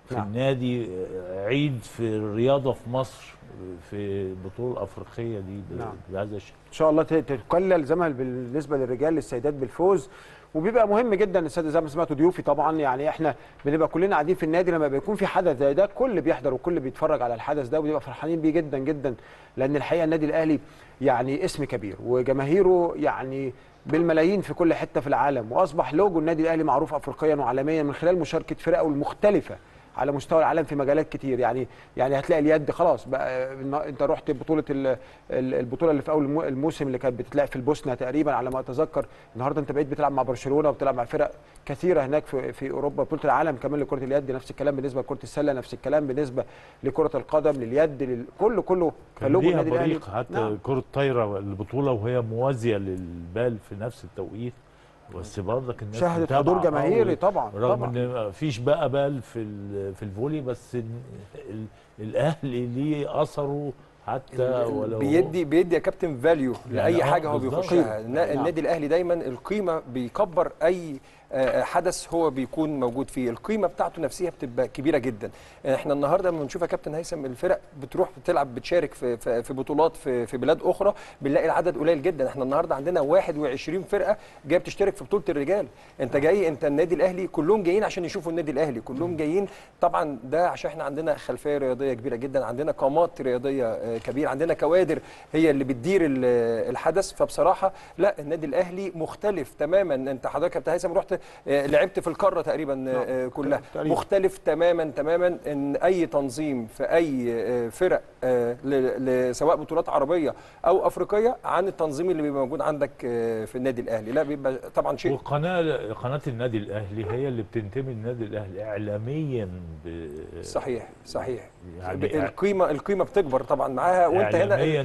في نعم. النادي آه، عيد في الرياضه في مصر آه، في البطوله الافريقيه دي ب- نعم. بهذا الشكل ان شاء الله ت- تكلل زي ما بالنسبه للرجال للسيدات بالفوز وبيبقى مهم جدا الساده زي ما سمعتوا ضيوفي طبعا يعني احنا بنبقى كلنا قاعدين في النادي لما بيكون في حدث زي ده كل بيحضر وكل بيتفرج على الحدث ده وبيبقى فرحانين بيه جدا جدا لان الحقيقه النادي الاهلي يعني اسم كبير وجماهيره يعني بالملايين في كل حته في العالم واصبح لوجو النادي الاهلي معروف افريقيا وعالميا من خلال مشاركه فرقه المختلفه على مستوى العالم في مجالات كتير يعني يعني هتلاقي اليد خلاص بقى الن- انت رحت بطوله ال- ال- البطوله اللي في اول المو- الموسم اللي كانت بتتلعب في البوسنه تقريبا على ما اتذكر النهارده انت بقيت بتلعب مع برشلونه وبتلعب مع فرق كثيره هناك في في اوروبا بطوله العالم كمان لكره اليد نفس الكلام بالنسبه لكره السله نفس الكلام بالنسبه لكره القدم لليد لل... كله كله كان فلوجو ليها النادي الاهلي بريق حتى نعم. كرة طايرة البطولة وهي موازية للبال في نفس التوقيت بس برضك الناس شهدت متابعة حضور جماهيري قوي. طبعا رغم طبعا ان مفيش بقى بال في ال- في الفولي بس ال- ال- الاهلي ليه اثره حتى ولو بيدي بيدي يا كابتن فاليو يعني لاي آه، حاجه هو بالظبط. بيخشها النا- نعم. النادي الاهلي دايما القيمه بيكبر اي آه، حدث هو بيكون موجود فيه القيمه بتاعته نفسها بتبقى كبيره جدا احنا النهارده لما بنشوف يا كابتن هيثم الفرق بتروح بتلعب بتشارك في في في بطولات في في بلاد اخرى بنلاقي العدد قليل جدا احنا النهارده عندنا 21 فرقه جايه بتشترك في بطوله الرجال انت جاي انت النادي الاهلي كلهم جايين عشان يشوفوا النادي الاهلي كلهم جايين طبعا ده عشان احنا عندنا خلفيه رياضيه كبيره جدا عندنا قامات رياضيه آه، كبيره عندنا كوادر هي اللي بتدير ال- الحدث فبصراحه لا النادي الاهلي مختلف تماما انت حضرتك يا كابتن هيثم رحت آه، لعبت في القاره تقريبا آه، كلها تقريباً. مختلف تماما تماما ان اي تنظيم في اي آه، فرق آه، ل- ل- سواء بطولات عربيه او افريقيه عن التنظيم اللي بيبقى موجود عندك آه، في النادي الاهلي لا بيبقى طبعا شيء والقناه قناه النادي الاهلي هي اللي بتنتمي للنادي الاهلي اعلاميا ب... صحيح صحيح يعني القيمه القيمه بتكبر طبعا معاها وانت هنا اعلاميا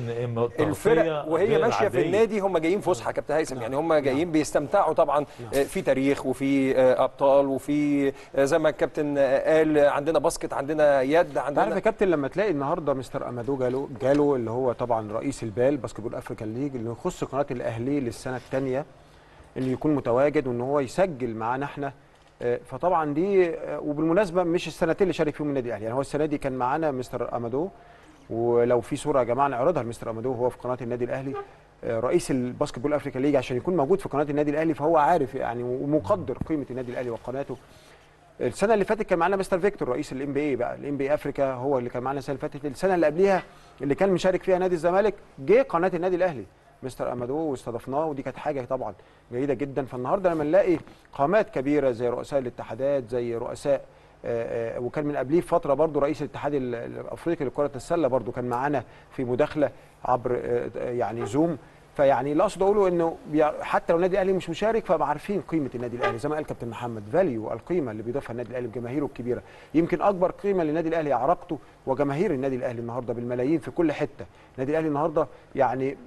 الفرق وهي غير ماشيه في عادية. النادي هم جايين فسحه كابتن هيثم يعني هم جايين بيستمتعوا طبعا آه، في تاريخ وفي آه، ابطال وفي آه، زي ما الكابتن آه، قال عندنا باسكت عندنا يد تعرف يا عندنا كابتن لما تلاقي النهارده مستر امادو جالو جالو اللي هو طبعا رئيس البال باسكتبول افريكان ليج اللي يخص قناه الاهلي للسنه الثانيه اللي يكون متواجد وان هو يسجل معانا احنا آه، فطبعا دي آه، وبالمناسبه مش السنتين اللي شارك فيهم النادي الاهلي يعني هو السنه دي كان معانا مستر امادو ولو في صوره يا جماعه نعرضها لمستر امادو وهو في قناه النادي الاهلي آه، رئيس الباسكتبول افريكان ليج عشان يكون موجود في قناه النادي الاهلي فهو عارف يعني ومقدر قيمه النادي الاهلي وقناته السنه اللي فاتت كان معانا مستر فيكتور رئيس الام بي اي بقى الام بي افريكا هو اللي كان معانا السنه اللي فاتت السنه اللي قبليها اللي كان مشارك فيها نادي الزمالك جه قناه النادي الاهلي مستر امادو واستضفناه ودي كانت حاجه طبعا جيده جدا فالنهارده لما نلاقي قامات كبيره زي رؤساء الاتحادات زي رؤساء آه، آه، وكان من قبليه فتره برضو رئيس الاتحاد ال- الافريقي لكره السله برضو كان معانا في مداخله عبر آه، آه، يعني زوم فيعني اللي اقصد اقوله انه بيع- حتى لو النادي الاهلي مش مشارك فبقى عارفين قيمه النادي الاهلي زي ما قال كابتن محمد فاليو القيمه اللي بيضيفها النادي الاهلي بجماهيره الكبيره يمكن اكبر قيمه للنادي الاهلي عرقته وجماهير النادي الاهلي النهارده بالملايين في كل حته النادي الاهلي النهارده يعني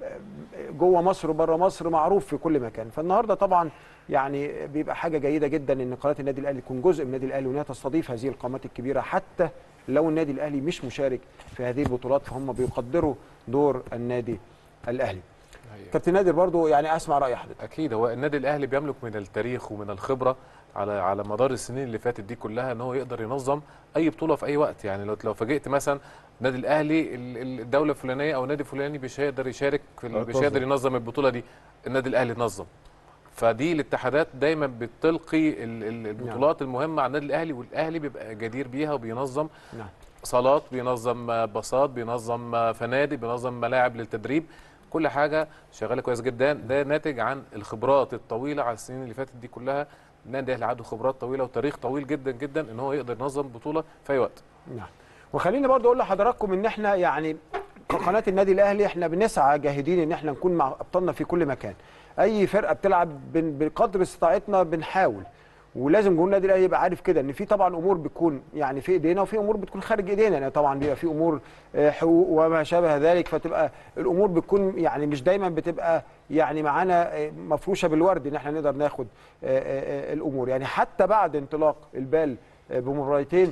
جوه مصر وبره مصر معروف في كل مكان فالنهارده طبعا يعني بيبقى حاجه جيده جدا ان قناه النادي الاهلي تكون جزء من النادي الاهلي وانها تستضيف هذه القامات الكبيره حتى لو النادي الاهلي مش مشارك في هذه البطولات فهم بيقدروا دور النادي الاهلي كابتن نادر برضو يعني اسمع راي حضرتك اكيد هو النادي الاهلي بيملك من التاريخ ومن الخبره على على مدار السنين اللي فاتت دي كلها ان هو يقدر ينظم اي بطوله في اي وقت يعني لو لو فاجئت مثلا النادي الاهلي ال- ال- الدوله الفلانيه او النادي الفلاني مش هيقدر يشارك في ال- مش اعتذر. هيقدر ينظم البطوله دي النادي الاهلي نظم فدي الاتحادات دايما بتلقي ال- ال- البطولات المهمه على النادي الاهلي والاهلي بيبقى جدير بيها وبينظم نعم صالات بينظم آه، باصات بينظم آه، فنادق بينظم ملاعب للتدريب كل حاجه شغاله كويس جدا ده ناتج عن الخبرات الطويله على السنين اللي فاتت دي كلها النادي الاهلي عنده خبرات طويله وتاريخ طويل جدا جدا ان هو يقدر ينظم بطوله في اي وقت نعم وخليني برضو اقول لحضراتكم ان احنا يعني كقناه النادي الاهلي احنا بنسعى جاهدين ان احنا نكون مع ابطالنا في كل مكان اي فرقه بتلعب بن- بقدر استطاعتنا بنحاول ولازم جمهور النادي الاهلي يبقى عارف كده ان في طبعا امور بتكون يعني في ايدينا وفي امور بتكون خارج ايدينا يعني طبعا بيبقى في امور آه، حقوق وما شابه ذلك فتبقى الامور بتكون يعني مش دايما بتبقى يعني معانا آه، مفروشه بالورد ان احنا نقدر ناخد آه، آه، آه، الامور يعني حتى بعد انطلاق البال آه، بمباراتين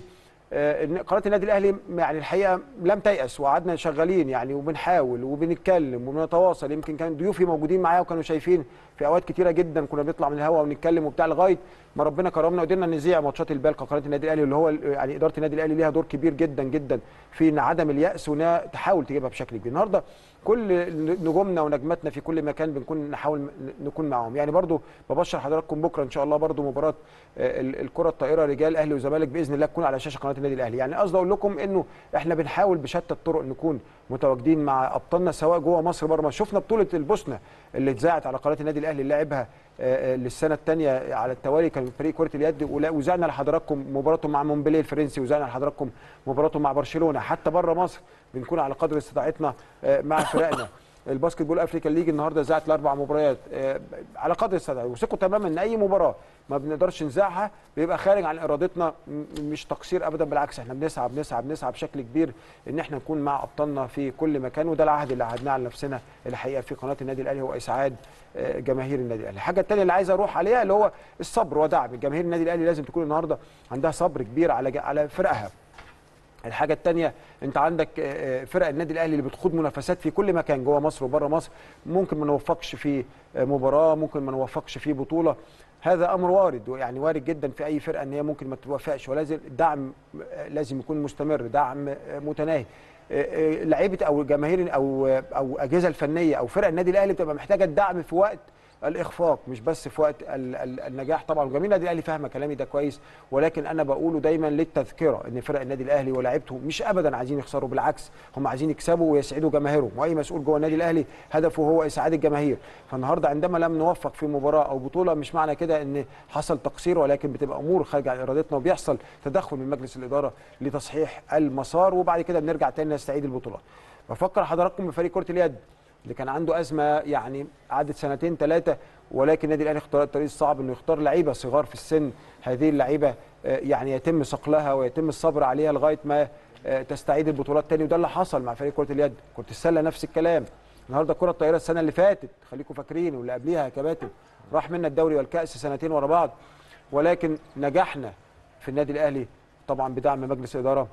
آه، إن قناه النادي الاهلي يعني الحقيقه لم تيأس وقعدنا شغالين يعني وبنحاول وبنتكلم وبنتواصل يمكن كان ضيوفي موجودين معايا وكانوا شايفين في اوقات كتيره جدا كنا بنطلع من الهواء ونتكلم وبتاع لغايه ما ربنا كرمنا وقدرنا نذيع ماتشات البالقه قناه النادي الاهلي اللي هو ال- يعني اداره النادي الاهلي ليها دور كبير جدا جدا في ان عدم اليأس وانها تحاول تجيبها بشكل كبير النهارده كل نجومنا ونجماتنا في كل مكان بنكون نحاول ن- نكون معاهم يعني برضو ببشر حضراتكم بكره ان شاء الله برضو مباراه آه، ال- الكره الطائره رجال اهلي وزمالك باذن الله تكون على شاشه قناه النادي الاهلي يعني قصدي اقول لكم انه احنا بنحاول بشتى الطرق نكون متواجدين مع ابطالنا سواء جوه مصر بره مصر شفنا بطوله البوسنه اللي اتذاعت على قناه النادي الاهلي اللي لعبها آه، آه، للسنه الثانيه على التوالي كان فريق كره اليد ولا- وزعنا لحضراتكم مباراتهم مع مونبليه الفرنسي وزعنا لحضراتكم مباراتهم مع برشلونه حتى بره مصر بنكون على قدر استطاعتنا آه، مع فرقنا الباسكت بول افريكان ليج النهارده ذاعت الاربع مباريات آه، على قدر استطاعتنا وثقوا تماما ان اي مباراه ما بنقدرش نذاعها بيبقى خارج عن ارادتنا م- مش تقصير ابدا بالعكس احنا بنسعى بنسعى بنسعى بشكل كبير ان احنا نكون مع ابطالنا في كل مكان وده العهد اللي عهدناه على نفسنا الحقيقه في قناه النادي الاهلي هو اسعاد آه، جماهير النادي الاهلي الحاجه الثانيه اللي عايز اروح عليها اللي هو الصبر ودعم جماهير النادي الاهلي لازم تكون النهارده عندها صبر كبير على ج- على فرقها الحاجه الثانيه انت عندك آه، آه، فرق النادي الاهلي اللي بتخوض منافسات في كل مكان جوه مصر وبره مصر ممكن ما نوفقش في آه، مباراه ممكن ما نوفقش في بطوله هذا امر وارد يعني وارد جدا في اي فرقه ان هي ممكن ما توفقش ولازم الدعم آه، لازم يكون مستمر دعم آه، متناهي آه، آه، لعيبه او جماهير او او اجهزه الفنيه او فرق النادي الاهلي بتبقى محتاجه الدعم في وقت الاخفاق مش بس في وقت ال- ال- النجاح طبعا وجماهير النادي الاهلي فاهمه كلامي ده كويس ولكن انا بقوله دايما للتذكره ان فرق النادي الاهلي ولاعيبته مش ابدا عايزين يخسروا بالعكس هم عايزين يكسبوا ويسعدوا جماهيرهم واي مسؤول جوه النادي الاهلي هدفه هو اسعاد الجماهير فالنهارده عندما لم نوفق في مباراه او بطوله مش معنى كده ان حصل تقصير ولكن بتبقى امور خارجه عن ارادتنا وبيحصل تدخل من مجلس الاداره لتصحيح المسار وبعد كده بنرجع تاني نستعيد البطولات بفكر حضراتكم بفريق كره اليد اللي كان عنده ازمه يعني قعدت سنتين ثلاثه ولكن النادي الاهلي اختار الطريق الصعب انه يختار لعيبه صغار في السن هذه اللعيبه آه، يعني يتم صقلها ويتم الصبر عليها لغايه ما آه، تستعيد البطولات تاني وده اللي حصل مع فريق كره اليد كره السله نفس الكلام النهارده كره الطائره السنه اللي فاتت خليكم فاكرين واللي قبليها يا كباتن راح منا الدوري والكاس سنتين ورا بعض ولكن نجحنا في النادي الاهلي طبعا بدعم مجلس الاداره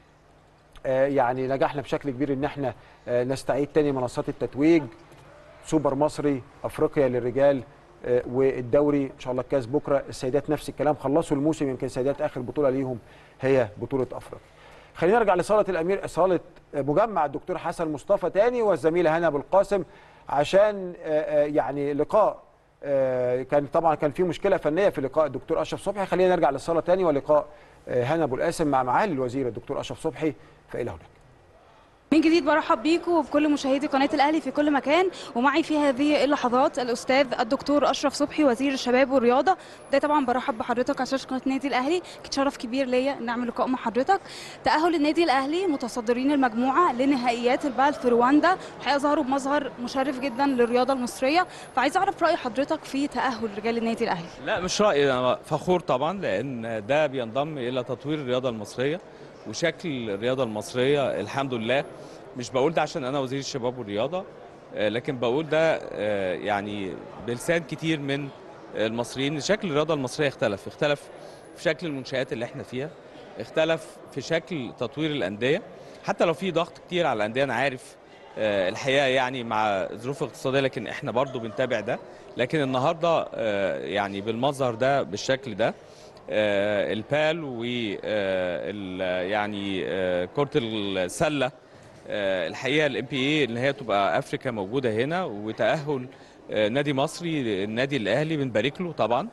آه، يعني نجحنا بشكل كبير ان احنا آه، نستعيد تاني منصات التتويج سوبر مصري افريقيا للرجال آه، والدوري ان شاء الله الكاس بكره السيدات نفس الكلام خلصوا الموسم يمكن السيدات اخر بطوله ليهم هي بطوله افريقيا خلينا نرجع لصاله الامير صاله مجمع الدكتور حسن مصطفى تاني والزميله هنا ابو القاسم عشان آه، آه، يعني لقاء آه، كان طبعا كان في مشكله فنيه في لقاء الدكتور اشرف صبحي خلينا نرجع للصاله تاني ولقاء آه، هنا ابو القاسم مع معالي الوزير الدكتور اشرف صبحي فالى هناك من جديد برحب بيكم وبكل مشاهدي قناه الاهلي في كل مكان ومعي في هذه اللحظات الاستاذ الدكتور اشرف صبحي وزير الشباب والرياضه ده طبعا برحب بحضرتك على شاشه قناه النادي الاهلي كان شرف كبير ليا ان اعمل لقاء مع حضرتك تاهل النادي الاهلي متصدرين المجموعه لنهائيات البال في رواندا الحقيقه ظهروا بمظهر مشرف جدا للرياضه المصريه فعايز اعرف راي حضرتك في تاهل رجال النادي الاهلي لا مش رأيي أنا فخور طبعا لأن ده بينضم إلى تطوير الرياضة المصرية وشكل الرياضة المصرية الحمد لله مش بقول ده عشان أنا وزير الشباب والرياضة آه، لكن بقول ده آه، يعني بلسان كتير من المصريين شكل الرياضة المصرية اختلف اختلف في شكل المنشآت اللي احنا فيها اختلف في شكل تطوير الأندية حتى لو في ضغط كتير على الأندية أنا عارف آه، الحقيقة يعني مع الظروف الاقتصادية لكن احنا برضو بنتابع ده لكن النهارده آه، يعني بالمظهر ده بالشكل ده آه، البال و آه، ال- يعني آه، كرة السلة آه، الحقيقة الام بي اي ان هي تبقى افريكا موجودة هنا وتأهل آه، نادي مصري النادي الاهلي بنبارك له طبعا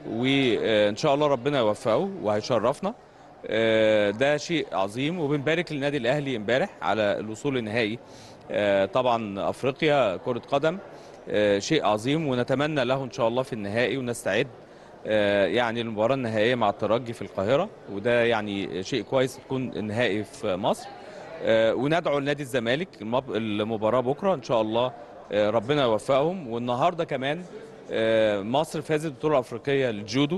وان شاء الله ربنا يوفقه وهيشرفنا آه، ده شيء عظيم وبنبارك للنادي الاهلي امبارح على الوصول للنهائي آه، طبعا افريقيا كرة قدم آه، شيء عظيم ونتمنى له ان شاء الله في النهائي ونستعد آه، يعني المباراة النهائية مع الترجي في القاهرة وده يعني شيء كويس تكون النهائي في مصر آه، وندعو لنادي الزمالك المب- المباراة بكرة ان شاء الله آه، ربنا يوفقهم والنهارده كمان آه، مصر فازت بطولة أفريقية للجودو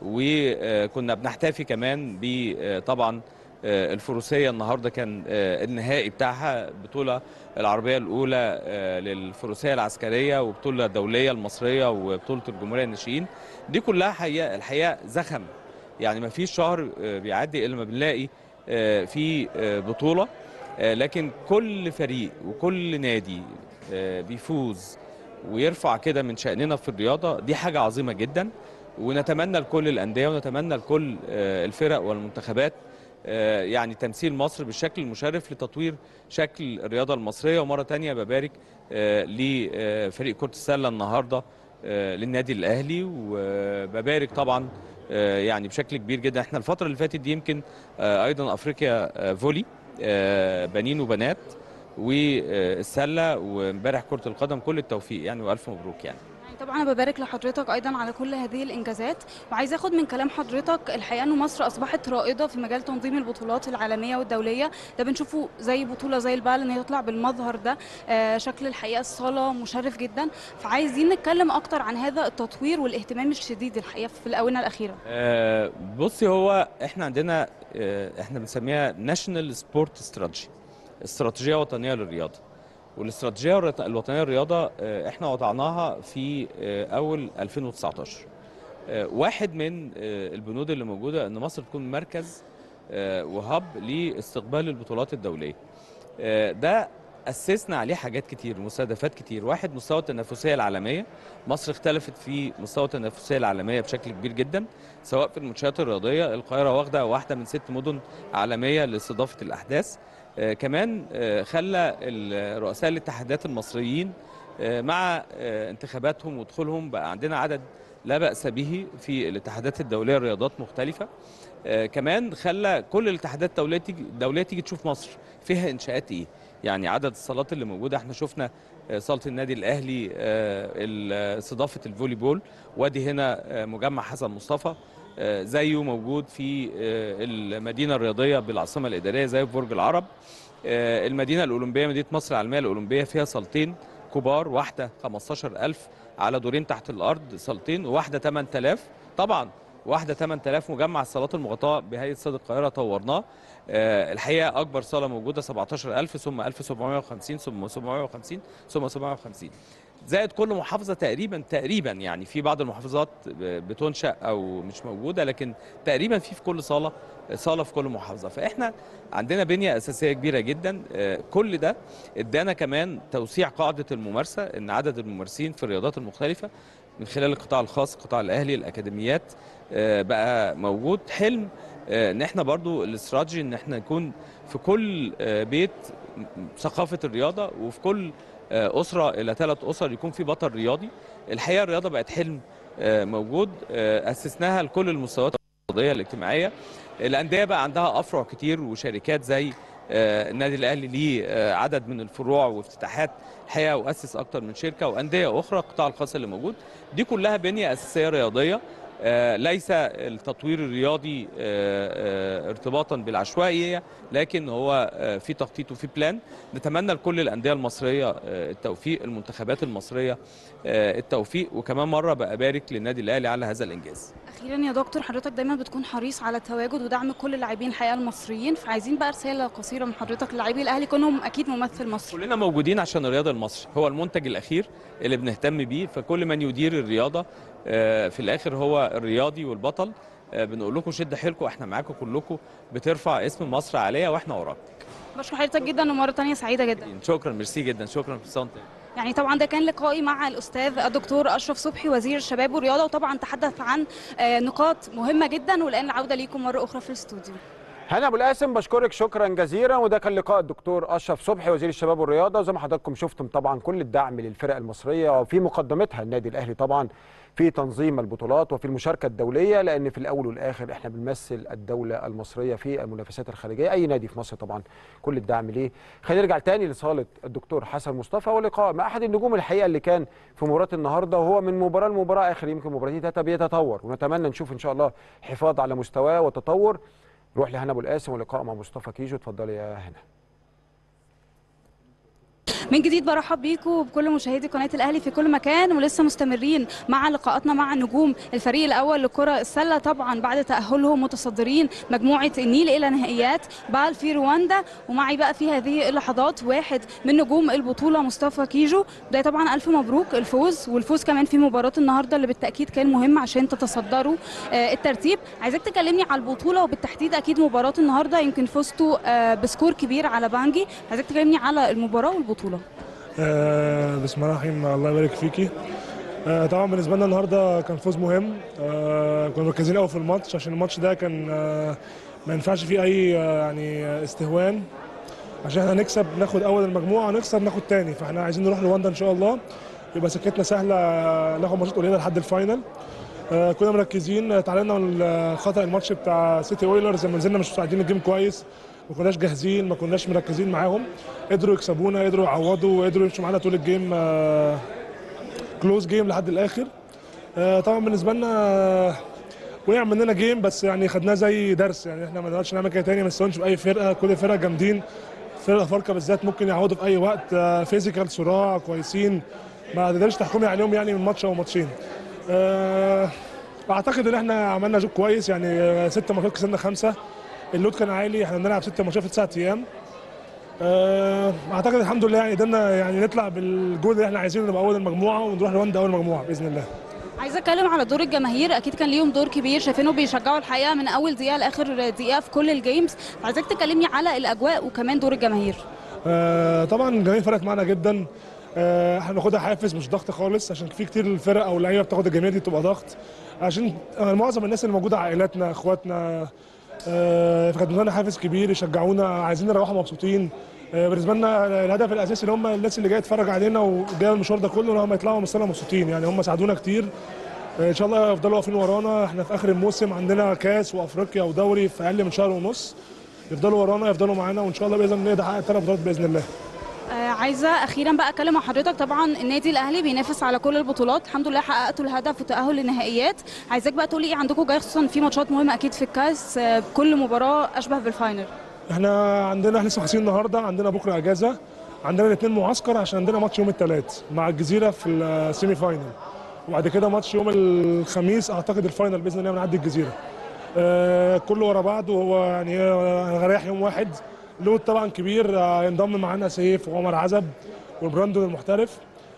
وكنا بنحتفي كمان ب آه، طبعا آه، الفروسية النهارده كان آه، النهائي بتاعها البطولة العربية الأولى آه، للفروسية العسكرية وبطولة دولية المصرية وبطولة الجمهورية الناشئين دي كلها حقيقة الحقيقة زخم يعني ما فيش شهر آه، بيعدي إلا ما بنلاقي آه، في آه، بطوله آه، لكن كل فريق وكل نادي آه، بيفوز ويرفع كده من شأننا في الرياضه دي حاجه عظيمه جدا ونتمنى لكل الانديه ونتمنى لكل آه، الفرق والمنتخبات آه، يعني تمثيل مصر بالشكل المشرف لتطوير شكل الرياضه المصريه ومره تانية ببارك آه، لفريق كره السله النهارده آه، للنادي الاهلي وببارك طبعا آه، يعني بشكل كبير جدا احنا الفتره اللي فاتت دي يمكن آه، ايضا افريقيا آه، فولي آه، بنين وبنات والسله وامبارح كره القدم كل التوفيق يعني والف مبروك يعني يعني طبعا انا ببارك لحضرتك ايضا على كل هذه الانجازات وعايزه اخد من كلام حضرتك الحقيقه ان مصر اصبحت رائده في مجال تنظيم البطولات العالميه والدوليه ده بنشوفه زي بطوله زي البال ان هي تطلع بالمظهر ده آه شكل الحقيقه الصاله مشرف جدا فعايزين نتكلم اكتر عن هذا التطوير والاهتمام الشديد الحقيقه في الاونه الاخيره آه، بصي هو احنا عندنا آه، احنا بنسميها ناشونال سبورت استراتيجي استراتيجيه وطنيه للرياضه والاستراتيجيه الرط- الوطنيه للرياضه آه، احنا وضعناها في آه، اول 2019 آه، واحد من آه، البنود اللي موجوده ان مصر تكون مركز آه، وهب لاستقبال البطولات الدوليه آه، ده اسسنا عليه حاجات كتير مستهدفات كتير واحد مستوى التنافسيه العالميه مصر اختلفت في مستوى التنافسيه العالميه بشكل كبير جدا سواء في المنشآت الرياضيه القاهره واخده واحده من ست مدن عالميه لاستضافه الاحداث آه، كمان آه، خلى ال- رؤساء الاتحادات المصريين آه، مع آه، انتخاباتهم ودخولهم بقى عندنا عدد لا بأس به في الاتحادات الدوليه لرياضات مختلفه آه، كمان خلى كل الاتحادات الدوليه تيجي الدوليه تيجي تشوف مصر فيها انشاءات ايه يعني عدد الصالات اللي موجوده احنا شفنا آه، صاله النادي الاهلي آه، ال- استضافه الفولي بول وادي هنا آه، مجمع حسن مصطفى آه، زيه موجود في آه، المدينه الرياضيه بالعاصمه الاداريه زي في برج العرب آه، المدينه الاولمبيه مدينه مصر العالميه الاولمبيه فيها صالتين كبار واحده 15000 على دورين تحت الارض صالتين وواحده 8000 طبعا واحده 8000 مجمع الصالات المغطاه بهيئه استاد القاهره طورناه آه، الحقيقه اكبر صاله موجوده 17000 ثم 1750 ثم 750 ثم 750 زائد كل محافظه تقريبا تقريبا يعني في بعض المحافظات بتنشا او مش موجوده لكن تقريبا في في كل صاله صاله في كل محافظه فاحنا عندنا بنيه اساسيه كبيره جدا آه، كل ده ادانا كمان توسيع قاعده الممارسه ان عدد الممارسين في الرياضات المختلفه من خلال القطاع الخاص القطاع الاهلي الاكاديميات آه، بقى موجود حلم آه، ان احنا برضو الاستراتيجي ان احنا نكون في كل آه، بيت ثقافه الرياضه وفي كل آه، اسره الى ثلاث اسر يكون في بطل رياضي الحقيقه الرياضه بقت حلم آه، موجود آه، اسسناها لكل المستويات الاقتصاديه الاجتماعيه الانديه بقى عندها افرع كتير وشركات زي آه، النادي الاهلي ليه آه، عدد من الفروع وافتتاحات الحقيقه واسس اكتر من شركه وانديه اخرى القطاع الخاص اللي موجود دي كلها بنيه اساسيه رياضيه آه، ليس التطوير الرياضي آه، آه، ارتباطا بالعشوائيه لكن هو آه، في تخطيط وفي بلان نتمنى لكل الانديه المصريه آه، التوفيق المنتخبات المصريه آه، التوفيق وكمان مره بأبارك للنادي الاهلي على هذا الانجاز اخيرا يا دكتور حضرتك دايما بتكون حريص على التواجد ودعم كل اللاعبين الحقيقه المصريين فعايزين بقى رساله قصيره من حضرتك للاعبي الاهلي كونهم اكيد ممثل مصر كلنا موجودين عشان الرياضه المصري هو المنتج الاخير اللي بنهتم بيه فكل من يدير الرياضه آه، في الاخر هو الرياضي والبطل آه، بنقول لكم شد حيلكم احنا معاكم كلكم بترفع اسم مصر عاليه واحنا وراكم بشكر حضرتك جدا ومره تانية سعيده جدا شكرا ميرسي جدا شكرا في الصمت يعني طبعا ده كان لقائي مع الاستاذ الدكتور اشرف صبحي وزير الشباب والرياضه وطبعا تحدث عن آه، نقاط مهمه جدا والان العوده ليكم مره اخرى في الاستوديو هنا ابو القاسم بشكرك شكرا جزيلا وده كان لقاء الدكتور اشرف صبحي وزير الشباب والرياضه وزي ما حضراتكم شفتم طبعا كل الدعم للفرق المصريه وفي مقدمتها النادي الاهلي طبعا في تنظيم البطولات وفي المشاركه الدوليه لان في الاول والاخر احنا بنمثل الدوله المصريه في المنافسات الخارجيه اي نادي في مصر طبعا كل الدعم ليه خلينا نرجع تاني لصاله الدكتور حسن مصطفى ولقاء مع احد النجوم الحقيقه اللي كان في مباراه النهارده وهو من مباراه لمباراه اخر يمكن مباراتين ثلاثه بيتطور ونتمنى نشوف ان شاء الله حفاظ على مستواه وتطور نروح لهنا ابو القاسم ولقاء مع مصطفى كيجو اتفضلي يا هنا من جديد برحب بيكم وبكل مشاهدي قناه الاهلي في كل مكان ولسه مستمرين مع لقاءاتنا مع نجوم الفريق الاول لكره السله طبعا بعد تاهلهم متصدرين مجموعه النيل الى نهائيات بال في رواندا ومعي بقى في هذه اللحظات واحد من نجوم البطوله مصطفى كيجو ده طبعا الف مبروك الفوز والفوز كمان في مباراه النهارده اللي بالتاكيد كان مهم عشان تتصدروا آه، الترتيب عايزاك تكلمني على البطوله وبالتحديد اكيد مباراه النهارده يمكن فزتوا آه، بسكور كبير على بانجي عايزاك تكلمني على المباراه والبطوله آه، بسم الله الرحمن الرحيم الله يبارك فيكي آه، طبعا بالنسبه لنا النهارده كان فوز مهم آه، كنا مركزين قوي في الماتش عشان الماتش ده كان آه، ما ينفعش فيه اي آه، يعني آه، استهوان عشان احنا نكسب ناخد اول المجموعه نخسر ناخد تاني فاحنا عايزين نروح لواندا ان شاء الله يبقى سكتنا سهله آه، ناخد ماتشات قليله لحد الفاينل آه، كنا مركزين آه، اتعلمنا من خطا الماتش بتاع سيتي اويلرز لما نزلنا مش مساعدين الجيم كويس ما كناش جاهزين ما كناش مركزين معاهم قدروا يكسبونا قدروا يعوضوا قدروا يمشوا معانا طول الجيم آه، كلوز جيم لحد الاخر آه، طبعا بالنسبه لنا آه، وقع مننا جيم بس يعني خدناه زي درس يعني احنا ما نقدرش نعمل كده تاني ما نستوانش في اي فرقه كل الفرق جامدين فرقه فاركه بالذات ممكن يعوضوا في اي وقت آه، فيزيكال صراع كويسين ما تقدرش تحكمي عليهم يعني من ماتش او ماتشين آه، اعتقد ان احنا عملنا جوب كويس يعني آه، ست ماتشات كسبنا خمسه اللود كان عالي احنا بنلعب ست ماتشات في تسعة ايام آه، اعتقد الحمد لله يعني قدرنا يعني نطلع بالجول اللي احنا عايزينه نبقى اول المجموعه ونروح رواندا اول مجموعه باذن الله عايزه اتكلم على دور الجماهير اكيد كان ليهم دور كبير شايفينه بيشجعوا الحقيقه من اول دقيقه لاخر دقيقه في كل الجيمز عايزاك تكلمني على الاجواء وكمان دور الجماهير آه، طبعا الجماهير فرقت معانا جدا آه، احنا بناخدها حافز مش ضغط خالص عشان في كتير الفرق او اللعيبه بتاخد الجماهير دي تبقى ضغط عشان آه، معظم الناس اللي موجوده عائلاتنا اخواتنا آه، فكانت لنا حافز كبير يشجعونا عايزين نروحوا مبسوطين آه، بالنسبه لنا الهدف الاساسي اللي هم الناس اللي جايه تتفرج علينا وجايه المشوار ده كله ان هم يطلعوا من السنه مبسوطين يعني هم ساعدونا كتير آه، ان شاء الله يفضلوا واقفين ورانا احنا في اخر الموسم عندنا كاس وافريقيا ودوري في اقل من شهر ونص يفضلوا ورانا يفضلوا معانا وان شاء الله باذن الله نقدر نحقق ثلاث بطولات باذن الله آه، عايزه اخيرا بقى اتكلم مع حضرتك طبعا النادي الاهلي بينافس على كل البطولات الحمد لله حققتوا الهدف وتاهل للنهائيات عايزاك بقى تقولي ايه عندكم جاي خصوصا في ماتشات مهمه اكيد في الكاس آه، كل مباراه اشبه بالفاينل احنا عندنا احنا لسه خاسرين النهارده عندنا بكره اجازه عندنا الاثنين معسكر عشان عندنا ماتش يوم الثلاث مع الجزيره في السيمي فاينل وبعد كده ماتش يوم الخميس اعتقد الفاينل باذن الله بنعدي الجزيره آه كله ورا بعض وهو يعني آه، هنريح يوم واحد لود طبعا كبير آه ينضم معانا سيف وعمر عزب والبراندون المحترف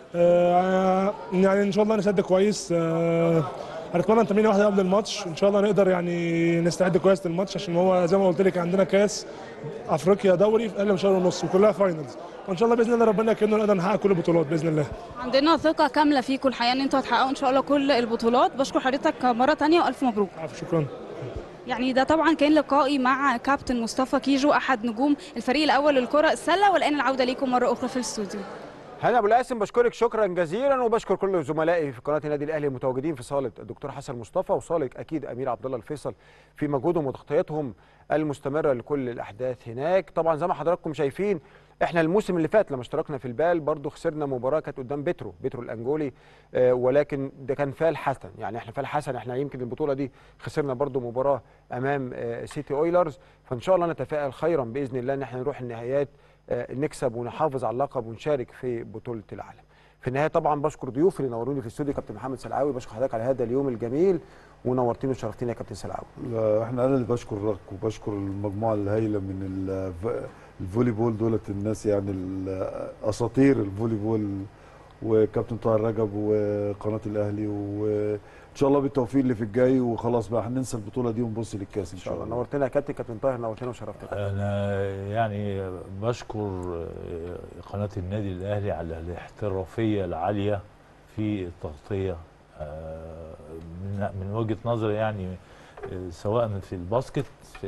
آه يعني ان شاء الله نسد كويس آه هنتمرن تمرينه واحده قبل الماتش ان شاء الله نقدر يعني نستعد كويس للماتش عشان هو زي ما قلت لك عندنا كاس افريقيا دوري في اقل من شهر ونص وكلها فاينلز وان شاء الله باذن الله ربنا يكرمنا نقدر نحقق كل البطولات باذن الله عندنا ثقه كامله فيكم الحقيقه ان انتوا هتحققوا ان شاء الله كل البطولات بشكر حضرتك مره تانية والف مبروك عفوا شكرا يعني ده طبعا كان لقائي مع كابتن مصطفى كيجو احد نجوم الفريق الاول للكره السله والان العوده ليكم مره اخرى في الاستوديو هنا ابو القاسم بشكرك شكرا جزيلا وبشكر كل زملائي في قناه النادي الاهلي المتواجدين في صاله الدكتور حسن مصطفى وصاله اكيد امير عبد الله الفيصل في مجهودهم وتغطيتهم المستمره لكل الاحداث هناك طبعا زي ما حضراتكم شايفين احنا الموسم اللي فات لما اشتركنا في البال برضو خسرنا مباراه كانت قدام بترو بترو الانجولي آه ولكن ده كان فال حسن يعني احنا فال حسن احنا يمكن البطوله دي خسرنا برضو مباراه امام آه سيتي اويلرز فان شاء الله نتفائل خيرا باذن الله ان احنا نروح النهائيات آه، نكسب ونحافظ على اللقب ونشارك في بطوله العالم. في النهايه طبعا بشكر ضيوفي اللي نوروني في الاستوديو كابتن محمد سلعاوي بشكر حضرتك على هذا اليوم الجميل ونورتني وشرفتني يا كابتن سلعاوي. لا، احنا انا اللي بشكرك وبشكر المجموعه الهائله من الف- الفولي بول دولت الناس يعني ال- اساطير الفولي بول وكابتن طاهر رجب وقناه الاهلي وان شاء الله بالتوفيق اللي في الجاي وخلاص بقى هننسى البطوله دي ونبص للكاس ان ان شاء شاء الله الله نورتنا يا كابتن كابتن طاهر نورتنا وشرفتنا. انا يعني بشكر قناه النادي الاهلي على الاحترافيه العاليه في التغطيه آه، من من وجهه نظري يعني آه، سواء في الباسكت في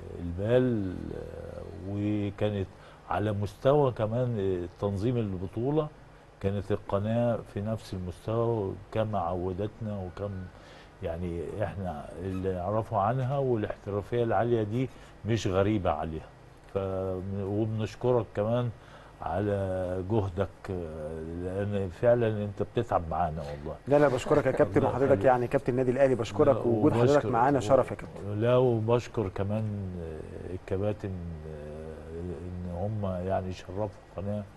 البال آه، وكانت على مستوى كمان آه، تنظيم البطوله كانت القناه في نفس المستوى كما عودتنا وكم يعني احنا اللي نعرفه عنها والاحترافيه العاليه دي مش غريبه عليها ف وبنشكرك كمان على جهدك آه، لان فعلا انت بتتعب معانا والله لا لا بشكرك يا كابتن الله وحضرتك يخليك. يعني كابتن النادي الاهلي بشكرك لا، ووجود حضرتك وبشكر- معانا شرف يا كابتن. لا وبشكر كمان آه، الكباتن آه، ان هم يعني شرفوا القناه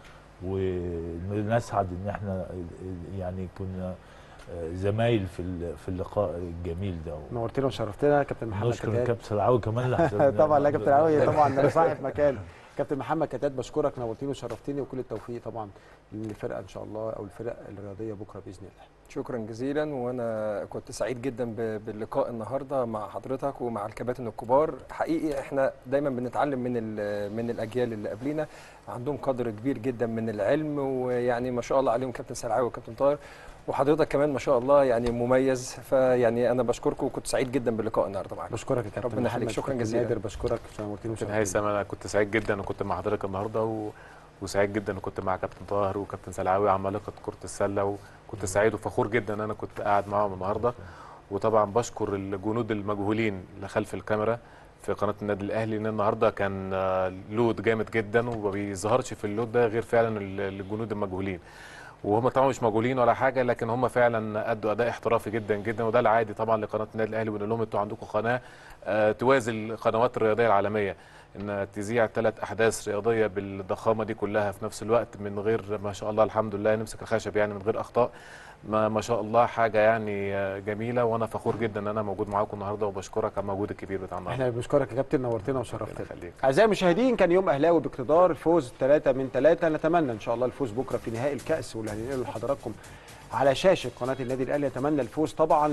ونسعد ان احنا يعني كنا زمايل في ال- في اللقاء الجميل ده نورتنا وشرفتنا يا كابتن محمد نشكر كتات الكابتن سلعاوي كمان لحظة طبعا لا كابتن عوي طبعا انا صاحب مكان كابتن محمد كتات بشكرك نورتني وشرفتني وكل التوفيق طبعا للفرقه ان شاء الله او الفرق الرياضيه بكره باذن الله شكرا جزيلا وانا كنت سعيد جدا ب- باللقاء النهارده مع حضرتك ومع الكباتن الكبار حقيقي احنا دايما بنتعلم من ال- من الاجيال اللي قبلينا عندهم قدر كبير جدا من العلم ويعني ما شاء الله عليهم كابتن سلعاوي وكابتن طاهر وحضرتك كمان ما شاء الله يعني مميز فيعني انا بشكركم وكنت سعيد جدا باللقاء النهارده معاكم بشكرك يا كابتن ربنا يخليك محمد، شكرا كابتن جزيلا نادر بشكرك عشان نورتني كابتن وشرفتني هيثم انا كنت سعيد جدا ان كنت مع حضرتك النهارده و... وسعيد جدا ان كنت مع كابتن طاهر وكابتن سلعاوي عمالقه كره السله وكنت سعيد وفخور جدا ان انا كنت قاعد معاهم النهارده وطبعا بشكر الجنود المجهولين اللي خلف الكاميرا في قناه النادي الاهلي ان النهارده كان آه، لود جامد جدا وما بيظهرش في اللود ده غير فعلا ال- الجنود المجهولين وهم طبعا مش مجهولين ولا حاجه لكن هم فعلا ادوا اداء احترافي جدا جدا وده العادي طبعا لقناه النادي الاهلي ونقول لهم انتوا عندكم قناه آه، توازي القنوات الرياضيه العالميه ان تذيع ثلاث احداث رياضيه بالضخامه دي كلها في نفس الوقت من غير ما شاء الله الحمد لله نمسك الخشب يعني من غير اخطاء ما, ما شاء الله حاجه يعني آه، جميله وانا فخور جدا ان انا موجود معاكم النهارده وبشكرك على المجهود الكبير بتاع النهارده احنا بنشكرك يا كابتن نورتنا وشرفتنا يخليك. اعزائي المشاهدين كان يوم اهلاوي باقتدار الفوز 3 من 3 نتمنى ان شاء الله الفوز بكره في نهائي الكاس واللي هننقله لحضراتكم على شاشه قناه النادي الاهلي نتمنى الفوز طبعا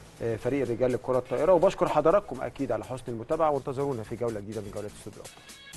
لفريق الرجال للكره الطائره وبشكر حضراتكم اكيد على حسن المتابعه وانتظرونا في جوله جديده من جولات الاستوديو